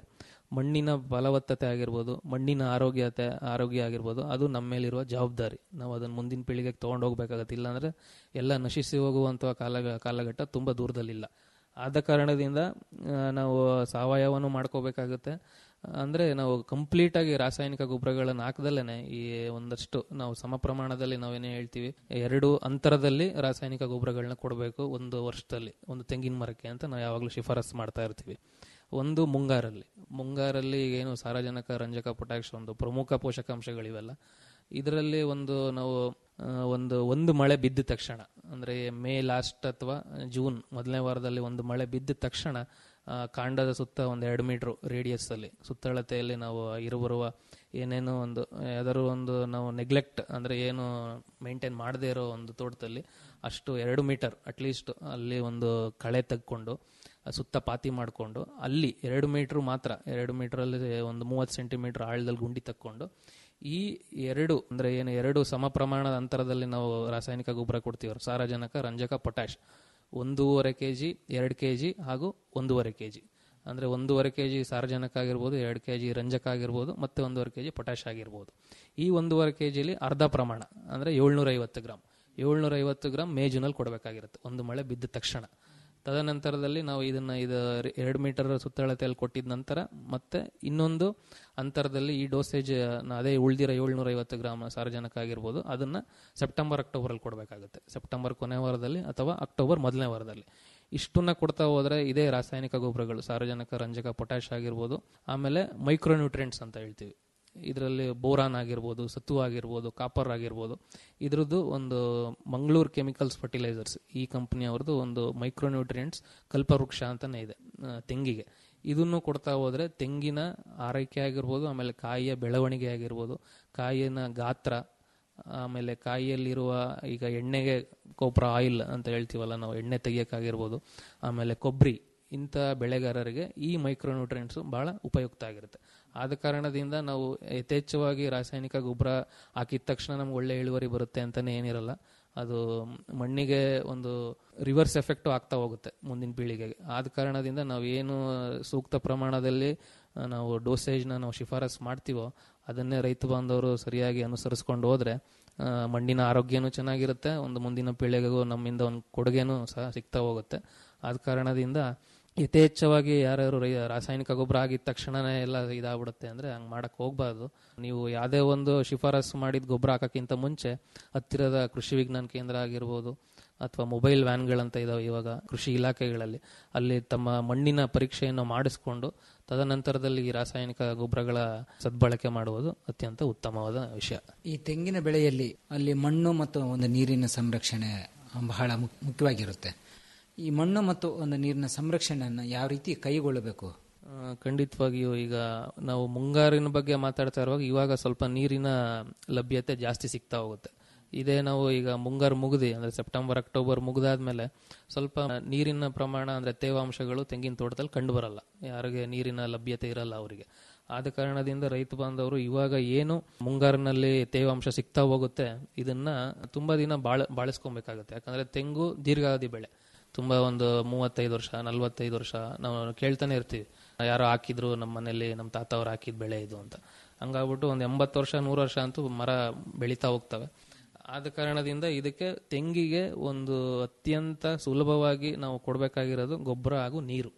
ಮಣ್ಣಿನ ಫಲವತ್ತತೆ ಆಗಿರ್ಬೋದು ಮಣ್ಣಿನ ಆರೋಗ್ಯತೆ ಆರೋಗ್ಯ ಆಗಿರ್ಬೋದು ಅದು ನಮ್ಮ ಮೇಲಿರುವ ಜವಾಬ್ದಾರಿ ನಾವು ಅದನ್ನು ಮುಂದಿನ ಪೀಳಿಗೆಗೆ ತೊಗೊಂಡು ಹೋಗ್ಬೇಕಾಗತ್ತೆ ಇಲ್ಲಾಂದರೆ ಎಲ್ಲ ನಶಿಸಿ ಹೋಗುವಂಥ ಕಾಲ ಕಾಲಘಟ್ಟ ತುಂಬ ದೂರದಲ್ಲಿಲ್ಲ ಆದ ಕಾರಣದಿಂದ ಆ, ನಾವು ಸಾವಯವನು ಮಾಡ್ಕೋಬೇಕಾಗುತ್ತೆ ಅಂದರೆ ನಾವು ಕಂಪ್ಲೀಟಾಗಿ ರಾಸಾಯನಿಕ ಗೊಬ್ಬರಗಳನ್ನು ಹಾಕದಲ್ಲೇ ಈ ಒಂದಷ್ಟು ನಾವು ಸಮ ಪ್ರಮಾಣದಲ್ಲಿ ನಾವೇನೇ ಹೇಳ್ತೀವಿ ಎರಡು ಅಂತರದಲ್ಲಿ ರಾಸಾಯನಿಕ ಗೊಬ್ಬರಗಳನ್ನ ಕೊಡಬೇಕು ಒಂದು ವರ್ಷದಲ್ಲಿ ಒಂದು ತೆಂಗಿನ ಮರಕ್ಕೆ ಅಂತ ನಾವು ಯಾವಾಗಲೂ ಶಿಫಾರಸ್ ಮಾಡ್ತಾ ಇರ್ತೀವಿ ಒಂದು ಮುಂಗಾರಲ್ಲಿ ಮುಂಗಾರಲ್ಲಿ ಏನು ಸಾರಜನಕ ರಂಜಕ ಪೊಟ್ಯಾಶ್ ಒಂದು ಪ್ರಮುಖ ಪೋಷಕಾಂಶಗಳಿವೆಲ್ಲ ಇದರಲ್ಲಿ ಒಂದು ನಾವು ಆ, ಒಂದು ಒಂದು ಮಳೆ ಬಿದ್ದ ತಕ್ಷಣ ಅಂದರೆ ಮೇ ಲಾಸ್ಟ್ ಅಥವಾ ಜೂನ್ ಮೊದಲನೇ ವಾರದಲ್ಲಿ ಒಂದು ಮಳೆ ಬಿದ್ದ ತಕ್ಷಣ ಆ, ಕಾಂಡದ ಸುತ್ತ ಒಂದು ಎರಡು ಮೀಟ್ರು ರೇಡಿಯಸ್ಸಲ್ಲಿ ಸುತ್ತಳತೆಯಲ್ಲಿ ನಾವು ಇರುಬರುವ ಏನೇನೋ ಒಂದು ಯಾವ್ದಾದ್ರು ಒಂದು ನಾವು ನೆಗ್ಲೆಕ್ಟ್ ಅಂದರೆ ಏನು ಮೇಂಟೈನ್ ಮಾಡದೇ ಇರೋ ಒಂದು ತೋಟದಲ್ಲಿ ಅಷ್ಟು ಎರಡು ಮೀಟರ್ ಅಟ್ಲೀಸ್ಟ್ ಅಲ್ಲಿ ಒಂದು ಕಳೆ ತೆಗ್ಕೊಂಡು ಆ ಸುತ್ತ ಪಾತಿ ಮಾಡಿಕೊಂಡು ಅಲ್ಲಿ ಎರಡು ಮೀಟ್ರ್ ಮಾತ್ರ ಎರಡು ಮೀಟ್ರಲ್ಲಿ ಒಂದು ಮೂವತ್ತು ಸೆಂಟಿಮೀಟರ್ ಆಳದಲ್ಲಿ ಗುಂಡಿ ತಕ್ಕೊಂಡು ಈ ಎರಡು ಅಂದರೆ ಏನು ಎರಡು ಸಮ ಪ್ರಮಾಣದ ಅಂತರದಲ್ಲಿ ನಾವು ರಾಸಾಯನಿಕ ಗೊಬ್ಬರ ಕೊಡ್ತೀವಿ ಸಾರಜನಕ ರಂಜಕ ಪೊಟ್ಯಾಶ್ ಒಂದೂವರೆ ಕೆ ಜಿ ಎರಡು ಕೆ ಜಿ ಹಾಗೂ ಒಂದೂವರೆ ಕೆ ಜಿ ಅಂದರೆ ಒಂದೂವರೆ ಕೆ ಜಿ ಸಾರಜನಕ ಆಗಿರ್ಬೋದು ಎರಡು ಕೆ ಜಿ ರಂಜಕ ಆಗಿರ್ಬೋದು ಮತ್ತು ಒಂದೂವರೆ ಕೆ ಜಿ ಪೊಟ್ಯಾಶ್ ಆಗಿರ್ಬೋದು ಈ ಒಂದೂವರೆ ಕೆ ಜಿಲಿ ಅರ್ಧ ಪ್ರಮಾಣ ಅಂದರೆ ಏಳ್ನೂರ ಐವತ್ತು ಗ್ರಾಮ್ ಏಳ್ನೂರ ಐವತ್ತು ಗ್ರಾಮ್ ಮೇ ಜೂನಲ್ಲಿ ಕೊಡಬೇಕಾಗಿರುತ್ತೆ ಒಂದು ಮಳೆ ಬಿದ್ದ ತಕ್ಷಣ ತದನಂತರದಲ್ಲಿ ನಾವು ಇದನ್ನ ಇದು ಎರಡು ಮೀಟರ್ ಸುತ್ತಳತೆಯಲ್ಲಿ ಕೊಟ್ಟಿದ ನಂತರ ಮತ್ತೆ ಇನ್ನೊಂದು ಅಂತರದಲ್ಲಿ ಈ ಡೋಸೇಜ್ ಅದೇ ಉಳಿದಿರೋ ಏಳ್ನೂರ ಐವತ್ತು ಗ್ರಾಮ್ ಸಾರಜನಕ ಆಗಿರ್ಬೋದು ಅದನ್ನ ಸೆಪ್ಟೆಂಬರ್ ಅಕ್ಟೋಬರಲ್ಲಿ ಕೊಡಬೇಕಾಗುತ್ತೆ ಸೆಪ್ಟೆಂಬರ್ ಕೊನೆ ವಾರದಲ್ಲಿ ಅಥವಾ ಅಕ್ಟೋಬರ್ ಮೊದಲನೇ ವಾರದಲ್ಲಿ ಇಷ್ಟನ್ನ ಕೊಡ್ತಾ ಹೋದ್ರೆ ಇದೇ ರಾಸಾಯನಿಕ ಗೊಬ್ಬರಗಳು ಸಾರಜನಕ ರಂಜಕ ಪೊಟ್ಯಾಶ್ ಆಗಿರ್ಬೋದು ಆಮೇಲೆ ಮೈಕ್ರೋನ್ಯೂಟ್ರಿಯೆಂಟ್ಸ್ ಅಂತ ಹೇಳ್ತೀವಿ ಇದರಲ್ಲಿ ಬೋರಾನ್ ಆಗಿರ್ಬೋದು ಸತ್ತು ಆಗಿರ್ಬೋದು ಕಾಪರ್ ಆಗಿರ್ಬೋದು ಇದ್ರದ್ದು ಒಂದು ಮಂಗಳೂರು ಕೆಮಿಕಲ್ಸ್ ಫರ್ಟಿಲೈಸರ್ಸ್ ಈ ಕಂಪ್ನಿಯವ್ರದ್ದು ಒಂದು ಮೈಕ್ರೋನ್ಯೂಟ್ರಿಯೆಂಟ್ಸ್ ಕಲ್ಪವೃಕ್ಷ ಅಂತಾನೆ ಇದೆ ಆ, ತೆಂಗಿಗೆ ಇದನ್ನು ಕೊಡ್ತಾ ಹೋದ್ರೆ ತೆಂಗಿನ ಆರೈಕೆ ಆಗಿರ್ಬೋದು ಆಮೇಲೆ ಕಾಯಿಯ ಬೆಳವಣಿಗೆ ಆಗಿರ್ಬೋದು ಕಾಯಿನ ಗಾತ್ರ ಆಮೇಲೆ ಕಾಯಿಯಲ್ಲಿರುವ ಈಗ ಎಣ್ಣೆಗೆ ಕೊಬ್ಬರ ಆಯಿಲ್ ಅಂತ ಹೇಳ್ತೀವಲ್ಲ ನಾವು ಎಣ್ಣೆ ತೆಗಿಯೋಕ್ಕಾಗಿರ್ಬೋದು ಆಮೇಲೆ ಕೊಬ್ಬರಿ ಇಂಥ ಬೆಳೆಗಾರರಿಗೆ ಈ ಮೈಕ್ರೋನ್ಯೂಟ್ರಿಯೆಂಟ್ಸು ಭಾಳ ಉಪಯುಕ್ತ ಆಗಿರುತ್ತೆ ಆದ ಕಾರಣದಿಂದ ನಾವು ಯಥೇಚ್ಛವಾಗಿ ರಾಸಾಯನಿಕ ಗೊಬ್ಬರ ಹಾಕಿದ ತಕ್ಷಣ ನಮ್ಗೆ ಒಳ್ಳೆ ಇಳುವರಿ ಬರುತ್ತೆ ಅಂತಲೇ ಏನಿರಲ್ಲ ಅದು ಮಣ್ಣಿಗೆ ಒಂದು ರಿವರ್ಸ್ ಎಫೆಕ್ಟು ಆಗ್ತಾ ಹೋಗುತ್ತೆ ಮುಂದಿನ ಪೀಳಿಗೆಗೆ ಆದ ಕಾರಣದಿಂದ ನಾವು ಏನು ಸೂಕ್ತ ಪ್ರಮಾಣದಲ್ಲಿ ಆ, ನಾವು ಡೋಸೇಜ್ನ ನಾವು ಶಿಫಾರಸ್ ಮಾಡ್ತೀವೋ ಅದನ್ನೇ ರೈತ ಬಾಂಧವರು ಸರಿಯಾಗಿ ಅನುಸರಿಸ್ಕೊಂಡು ಹೋದ್ರೆ ಆ, ಮಣ್ಣಿನ ಆರೋಗ್ಯನೂ ಚೆನ್ನಾಗಿರುತ್ತೆ ಒಂದು ಮುಂದಿನ ಪೀಳಿಗೆಗೂ ನಮ್ಮಿಂದ ಒಂದು ಕೊಡುಗೆನೂ ಸಹ ಸಿಗ್ತಾ ಹೋಗುತ್ತೆ ಆದ ಕಾರಣದಿಂದ ಯಥೇಚ್ಛವಾಗಿ ಯಾರ್ಯಾರು ರೈ ರಾಸಾಯನಿಕ ಗೊಬ್ಬರ ಆಗಿದ ತಕ್ಷಣನೇ ಎಲ್ಲ ಇದಾಗ್ಬಿಡುತ್ತೆ ಅಂದರೆ ಹಂಗೆ ಮಾಡಕ್ಕೆ ಹೋಗ್ಬಾರ್ದು ನೀವು ಯಾವುದೇ ಒಂದು ಶಿಫಾರಸು ಮಾಡಿದ ಗೊಬ್ಬರ ಹಾಕೋಕ್ಕಿಂತ ಮುಂಚೆ ಹತ್ತಿರದ ಕೃಷಿ ವಿಜ್ಞಾನ ಕೇಂದ್ರ ಆಗಿರ್ಬೋದು ಅಥವಾ ಮೊಬೈಲ್ ವ್ಯಾನ್ಗಳಂತ ಇದಾವೆ ಇವಾಗ ಕೃಷಿ ಇಲಾಖೆಗಳಲ್ಲಿ ಅಲ್ಲಿ ತಮ್ಮ ಮಣ್ಣಿನ ಪರೀಕ್ಷೆಯನ್ನು ಮಾಡಿಸ್ಕೊಂಡು ತದನಂತರದಲ್ಲಿ ಈ ರಾಸಾಯನಿಕ ಗೊಬ್ಬರಗಳ ಸದ್ಬಳಕೆ ಮಾಡುವುದು ಅತ್ಯಂತ ಉತ್ತಮವಾದ ವಿಷಯ ಈ ತೆಂಗಿನ ಬೆಳೆಯಲ್ಲಿ ಅಲ್ಲಿ ಮಣ್ಣು ಮತ್ತು ಒಂದು ನೀರಿನ ಸಂರಕ್ಷಣೆ ಬಹಳ ಮುಕ್- ಮುಖ್ಯವಾಗಿರುತ್ತೆ ಈ ಮಣ್ಣು ಮತ್ತು ಒಂದು ನೀರಿನ ಸಂರಕ್ಷಣೆಯನ್ನು ಯಾವ ರೀತಿ ಕೈಗೊಳ್ಳಬೇಕು ಆ, ಖಂಡಿತವಾಗಿಯೂ ಈಗ ನಾವು ಮುಂಗಾರಿನ ಬಗ್ಗೆ ಮಾತಾಡ್ತಾ ಇರುವಾಗ ಇವಾಗ ಸ್ವಲ್ಪ ನೀರಿನ ಲಭ್ಯತೆ ಜಾಸ್ತಿ ಸಿಗ್ತಾ ಹೋಗುತ್ತೆ ಇದೇ ನಾವು ಈಗ ಮುಂಗಾರು ಮುಗಿದಿ ಅಂದ್ರೆ ಸೆಪ್ಟೆಂಬರ್ ಅಕ್ಟೋಬರ್ ಮುಗಿದಾದ್ಮೇಲೆ ಸ್ವಲ್ಪ ನೀರಿನ ಪ್ರಮಾಣ ಅಂದ್ರೆ ತೇವಾಂಶಗಳು ತೆಂಗಿನ ತೋಟದಲ್ಲಿ ಕಂಡು ಬರಲ್ಲ ಯಾರಿಗೆ ನೀರಿನ ಲಭ್ಯತೆ ಇರಲ್ಲ ಅವರಿಗೆ ಆದ ಕಾರಣದಿಂದ ರೈತ ಬಾಂಧವರು ಇವಾಗ ಏನು ಮುಂಗಾರಿನಲ್ಲಿ ತೇವಾಂಶ ಸಿಗ್ತಾ ಹೋಗುತ್ತೆ ಇದನ್ನ ತುಂಬಾ ದಿನ ಬಾಳ ಬಾಳಿಸ್ಕೊಬೇಕಾಗುತ್ತೆ ಯಾಕಂದ್ರೆ ತೆಂಗು ದೀರ್ಘಾವಧಿ ಬೆಳೆ ತುಂಬಾ ಒಂದು ಮೂವತ್ತೈದು ವರ್ಷ ನಲ್ವತ್ತೈದು ವರ್ಷ ನಾವು ಕೇಳ್ತಾನೆ ಇರ್ತೀವಿ ಯಾರೋ ಹಾಕಿದ್ರು ನಮ್ಮ ಮನೇಲಿ ನಮ್ಮ ತಾತ ಅವ್ರು ಹಾಕಿದ ಬೆಳೆ ಇದು ಅಂತ ಹಂಗಾಗ್ಬಿಟ್ಟು ಒಂದು ಎಂಬತ್ತು ವರ್ಷ ನೂರು ವರ್ಷ ಅಂತೂ ಮರ ಬೆಳೀತಾ ಹೋಗ್ತವೆ ಆದ ಕಾರಣದಿಂದ ಇದಕ್ಕೆ ತೆಂಗಿಗೆ ಒಂದು ಅತ್ಯಂತ ಸುಲಭವಾಗಿ ನಾವು ಕೊಡಬೇಕಾಗಿರೋದು ಗೊಬ್ಬರ ಹಾಗೂ ನೀರು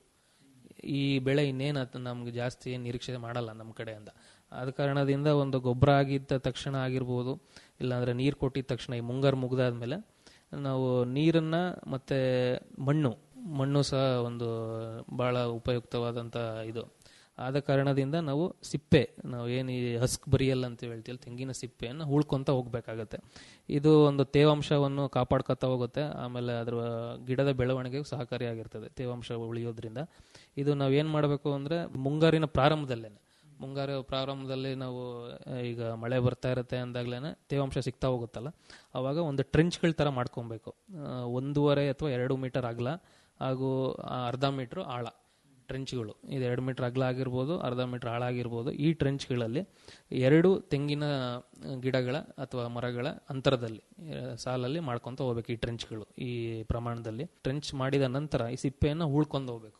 ಈ ಬೆಳೆ ಇನ್ನೇನು ನಮ್ಗೆ ಜಾಸ್ತಿ ಏನ್ ನಿರೀಕ್ಷೆ ಮಾಡಲ್ಲ ನಮ್ಮ ಕಡೆಯಿಂದ ಆದ ಕಾರಣದಿಂದ ಒಂದು ಗೊಬ್ಬರ ಆಗಿದ್ದ ತಕ್ಷಣ ಆಗಿರ್ಬೋದು ಇಲ್ಲಾಂದ್ರೆ ನೀರು ಕೊಟ್ಟಿದ ತಕ್ಷಣ ಈ ಮುಂಗಾರು ಮುಗ್ದಾದ್ಮೇಲೆ ನಾವು ನೀರನ್ನ ಮತ್ತೆ ಮಣ್ಣು ಮಣ್ಣು ಸಹ ಒಂದು ಬಹಳ ಉಪಯುಕ್ತವಾದಂತ ಇದು ಆದ ಕಾರಣದಿಂದ ನಾವು ಸಿಪ್ಪೆ ನಾವು ಏನು ಈ ಹಸ್ಕ್ ಬರಿಯಲ್ಲ ಅಂತ ಹೇಳ್ತೀವಿ ತೆಂಗಿನ ಸಿಪ್ಪೆಯನ್ನು ಉಳ್ಕೊಂತ ಹೋಗ್ಬೇಕಾಗತ್ತೆ ಇದು ಒಂದು ತೇವಾಂಶವನ್ನು ಕಾಪಾಡ್ಕೊತಾ ಹೋಗುತ್ತೆ ಆಮೇಲೆ ಅದರ ಗಿಡದ ಬೆಳವಣಿಗೆಗೆ ಸಹಕಾರಿಯಾಗಿರ್ತದೆ ತೇವಾಂಶ ಉಳಿಯೋದ್ರಿಂದ ಇದು ನಾವು ಏನು ಮಾಡಬೇಕು ಅಂದ್ರೆ ಮುಂಗಾರಿನ ಪ್ರಾರಂಭದಲ್ಲೇನೆ ಮುಂಗಾರು ಪ್ರಾರಂಭದಲ್ಲಿ ನಾವು ಆ, ಈಗ ಮಳೆ ಬರ್ತಾ ಇರುತ್ತೆ ಅಂದಾಗ್ಲೇನೆ ತೇವಾಂಶ ಸಿಗ್ತಾ ಹೋಗುತ್ತಲ್ಲ ಅವಾಗ ಒಂದು ಟ್ರೆಂಚ್ಗಳ ಥರ ಮಾಡ್ಕೊಬೇಕು ಆ, ಒಂದೂವರೆ ಅಥವಾ ಎರಡು ಮೀಟರ್ ಅಗಲ ಹಾಗೂ ಆ, ಅರ್ಧ ಮೀಟ್ರ್ ಆಳ ಟ್ರೆಂಚ್ಗಳು ಇದು ಎರಡು ಮೀಟರ್ ಅಗಲ ಆಗಿರ್ಬೋದು ಅರ್ಧ ಮೀಟರ್ ಆಳ ಆಗಿರ್ಬೋದು ಈ ಟ್ರೆಂಚ್ಗಳಲ್ಲಿ ಎರಡು ತೆಂಗಿನ ಗಿಡಗಳ ಅಥವಾ ಮರಗಳ ಅಂತರದಲ್ಲಿ ಆ, ಸಾಲಲ್ಲಿ ಮಾಡ್ಕೊತ ಹೋಗ್ಬೇಕು ಈ ಟ್ರೆಂಚ್ಗಳು ಈ ಪ್ರಮಾಣದಲ್ಲಿ ಟ್ರೆಂಚ್ ಮಾಡಿದ ನಂತರ ಈ ಸಿಪ್ಪೆಯನ್ನು ಉಳ್ಕೊಂಡು ಹೋಗ್ಬೇಕು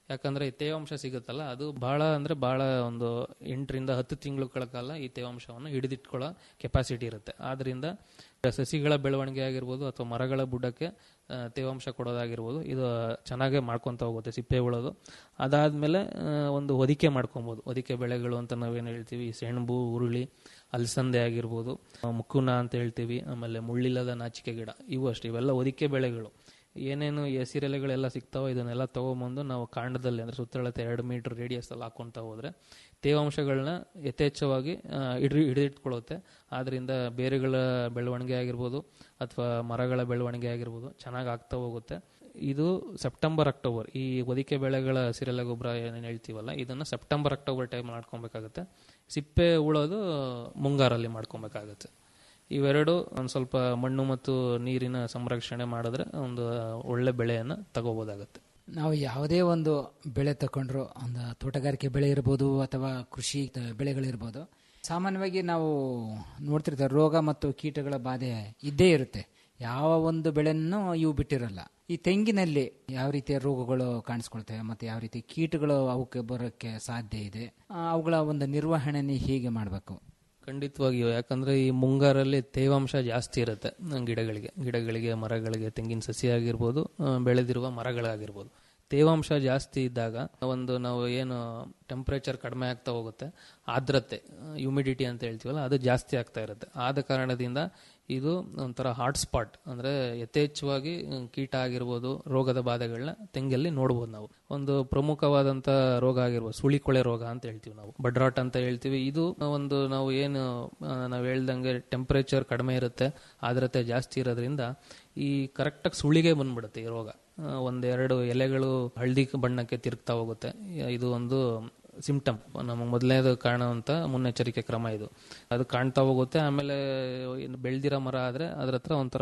ಯಾಕಂದ್ರೆ ಈ ತೇವಾಂಶ ಸಿಗುತ್ತಲ್ಲ ಅದು ಬಹಳ ಅಂದ್ರೆ ಬಹಳ ಒಂದು ಎಂಟರಿಂದ ಹತ್ತು ತಿಂಗಳ ಕಾಲ ಈ ತೇವಾಂಶವನ್ನು ಹಿಡಿದಿಟ್ಕೊಳ್ಳೋ ಕೆಪಾಸಿಟಿ ಇರುತ್ತೆ ಆದ್ರಿಂದ ಸಸಿಗಳ ಬೆಳವಣಿಗೆ ಆಗಿರ್ಬೋದು ಅಥವಾ ಮರಗಳ ಬುಡಕ್ಕೆ ಆ, ತೇವಾಂಶ ಕೊಡೋದಾಗಿರ್ಬೋದು ಇದು ಚೆನ್ನಾಗೇ ಮಾಡ್ಕೊಂತ ಹೋಗುತ್ತೆ ಸಿಪ್ಪೆ ಉಳೋದು ಅದಾದ್ಮೇಲೆ ಆ, ಒಂದು ಹೊದಿಕೆ ಮಾಡ್ಕೊಬೋದು ಹೊದಿಕೆ ಬೆಳೆಗಳು ಅಂತ ನಾವೇನು ಹೇಳ್ತೀವಿ ಈ ಸೆಣಬು ಉರುಳಿ ಅಲಸಂದೆ ಆಗಿರ್ಬೋದು ಆ, ಮುಕ್ಕುನ ಅಂತ ಹೇಳ್ತೀವಿ ಆಮೇಲೆ ಮುಳ್ಳಿಲ್ಲದ ನಾಚಿಕೆ ಗಿಡ ಇವು ಅಷ್ಟೇ ಇವೆಲ್ಲ ಹೊದಿಕೆ ಬೆಳೆಗಳು ಏನೇನು ಎಸಿರೆಲೆಗಳೆಲ್ಲ ಸಿಗ್ತಾವೋ ಇದನ್ನೆಲ್ಲ ತಗೊಂಬಂದು ನಾವು ಕಾಂಡದಲ್ಲಿ ಅಂದ್ರೆ ಸುತ್ತಳತೆ ಎರಡು ಮೀಟರ್ ರೇಡಿಯಸ್ ಅಲ್ಲಿ ಹಾಕೊಂತ ಹೋದ್ರೆ ತೇವಾಂಶಗಳನ್ನ ಯಥೇಚ್ಛವಾಗಿ ಆ, ಹಿಡಿ ಹಿಡಿದಿಟ್ಕೊಳ್ಳುತ್ತೆ ಆದ್ರಿಂದ ಬೇರುಗಳ ಬೆಳವಣಿಗೆ ಆಗಿರ್ಬೋದು ಅಥವಾ ಮರಗಳ ಬೆಳವಣಿಗೆ ಆಗಿರ್ಬೋದು ಚೆನ್ನಾಗಿ ಆಗ್ತಾ ಹೋಗುತ್ತೆ ಇದು ಸೆಪ್ಟೆಂಬರ್ ಅಕ್ಟೋಬರ್ ಈ ಹೊದಿಕೆ ಬೆಳೆಗಳ ಸಿರೆಲೆ ಗೊಬ್ಬರ ಏನೇನು ಹೇಳ್ತೀವಲ್ಲ ಇದನ್ನ ಸೆಪ್ಟೆಂಬರ್ ಅಕ್ಟೋಬರ್ ಟೈಮ್ ಮಾಡ್ಕೊಬೇಕಾಗುತ್ತೆ ಸಿಪ್ಪೆ ಉಳೋದು ಮುಂಗಾರಲ್ಲಿ ಮಾಡ್ಕೊಬೇಕಾಗುತ್ತೆ ಇವೆರಡು ಒಂದು ಸ್ವಲ್ಪ ಮಣ್ಣು ಮತ್ತು ನೀರಿನ ಸಂರಕ್ಷಣೆ ಮಾಡಿದ್ರೆ ಒಂದು ಒಳ್ಳೆ ಬೆಳೆಯನ್ನು ತಗೋಬೋದಾಗತ್ತೆ ನಾವು ಯಾವುದೇ ಒಂದು ಬೆಳೆ ತಗೊಂಡ್ರು ಒಂದು ತೋಟಗಾರಿಕೆ ಬೆಳೆ ಇರ್ಬೋದು ಅಥವಾ ಕೃಷಿ ತ- ಬೆಳೆಗಳಿರ್ಬೋದು ಸಾಮಾನ್ಯವಾಗಿ ನಾವು ನೋಡ್ತಿರ್ತೇವೆ ರೋಗ ಮತ್ತು ಕೀಟಗಳ ಬಾಧೆ ಇದ್ದೇ ಇರುತ್ತೆ ಯಾವ ಒಂದು ಬೆಳೆಯನ್ನು ಇವು ಬಿಟ್ಟಿರಲ್ಲ ಈ ತೆಂಗಿನಲ್ಲಿ ಯಾವ ರೀತಿಯ ರೋಗಗಳು ಕಾಣಿಸ್ಕೊಳ್ತವೆ ಮತ್ತೆ ಯಾವ ರೀತಿ ಕೀಟಗಳು ಅವಕ್ಕೆ ಬರೋಕ್ಕೆ ಸಾಧ್ಯ ಇದೆ ಆ, ಅವುಗಳ ಒಂದು ನಿರ್ವಹಣೆ ಹೇಗೆ ಮಾಡಬೇಕು ಖಂಡಿತವಾಗಿಯೂ ಯಾಕಂದ್ರೆ ಈ ಮುಂಗಾರಲ್ಲಿ ತೇವಾಂಶ ಜಾಸ್ತಿ ಇರುತ್ತೆ ಆ, ಗಿಡಗಳಿಗೆ ಗಿಡಗಳಿಗೆ ಮರಗಳಿಗೆ ತೆಂಗಿನ ಸಸಿ ಆಗಿರ್ಬೋದು ಆ, ಬೆಳೆದಿರುವ ಮರಗಳಾಗಿರ್ಬೋದು ತೇವಾಂಶ ಜಾಸ್ತಿ ಇದ್ದಾಗ ಒಂದು ನಾವು ಏನು ಟೆಂಪ್ರೇಚರ್ ಕಡಿಮೆ ಆಗ್ತಾ ಹೋಗುತ್ತೆ ಆರ್ದ್ರತೆ ಹ್ಯುಮಿಡಿಟಿ ಅಂತ ಹೇಳ್ತೀವಲ್ಲ ಅದು ಜಾಸ್ತಿ ಆಗ್ತಾ ಇರುತ್ತೆ ಆದ ಕಾರಣದಿಂದ ಇದು ಒಂಥರ ಹಾಟ್ ಸ್ಪಾಟ್ ಅಂದ್ರೆ ಯಥೇಚ್ಛವಾಗಿ ಹ್ಮ್, ಕೀಟ ಆಗಿರ್ಬೋದು ರೋಗದ ಬಾಧೆಗಳನ್ನ ತೆಂಗಲ್ಲಿ ನೋಡ್ಬೋದು ನಾವು ಒಂದು ಪ್ರಮುಖವಾದಂತ ರೋಗ ಆಗಿರ್ಬೋದು ಸುಳಿಕೊಳೆ ರೋಗ ಅಂತ ಹೇಳ್ತೀವಿ ನಾವು ಬಡ್ರಾಟ್ ಅಂತ ಹೇಳ್ತೀವಿ ಇದು ಒಂದು ನಾವು ಏನು ಆ, ನಾವು ಹೇಳ್ದಂಗೆ ಟೆಂಪರೇಚರ್ ಕಡಿಮೆ ಇರುತ್ತೆ ಆರ್ದ್ರತೆ ಜಾಸ್ತಿ ಇರೋದ್ರಿಂದ ಈ ಕರೆಕ್ಟಾಗಿ ಸುಳಿಗೆ ಬಂದ್ಬಿಡುತ್ತೆ ಈ ರೋಗ ಆ, ಒಂದೆರಡು ಎಲೆಗಳು ಹಳದಿ ಬಣ್ಣಕ್ಕೆ ತಿರುಗ್ತಾ ಹೋಗುತ್ತೆ ಇದು ಒಂದು ಸಿಂಪ್ಟಮ್ ನಮಗೆ ಮೊದಲನೇದು ಕಾಣುವಂತ ಮುನ್ನೆಚ್ಚರಿಕೆ ಕ್ರಮ ಇದು ಅದು ಕಾಣ್ತಾ ಹೋಗುತ್ತೆ ಆಮೇಲೆ ಇನ್ನು ಬೆಳ್ದಿರೋ ಮರ ಆದ್ರೆ ಅದ್ರ ಹತ್ರ ಒಂಥರ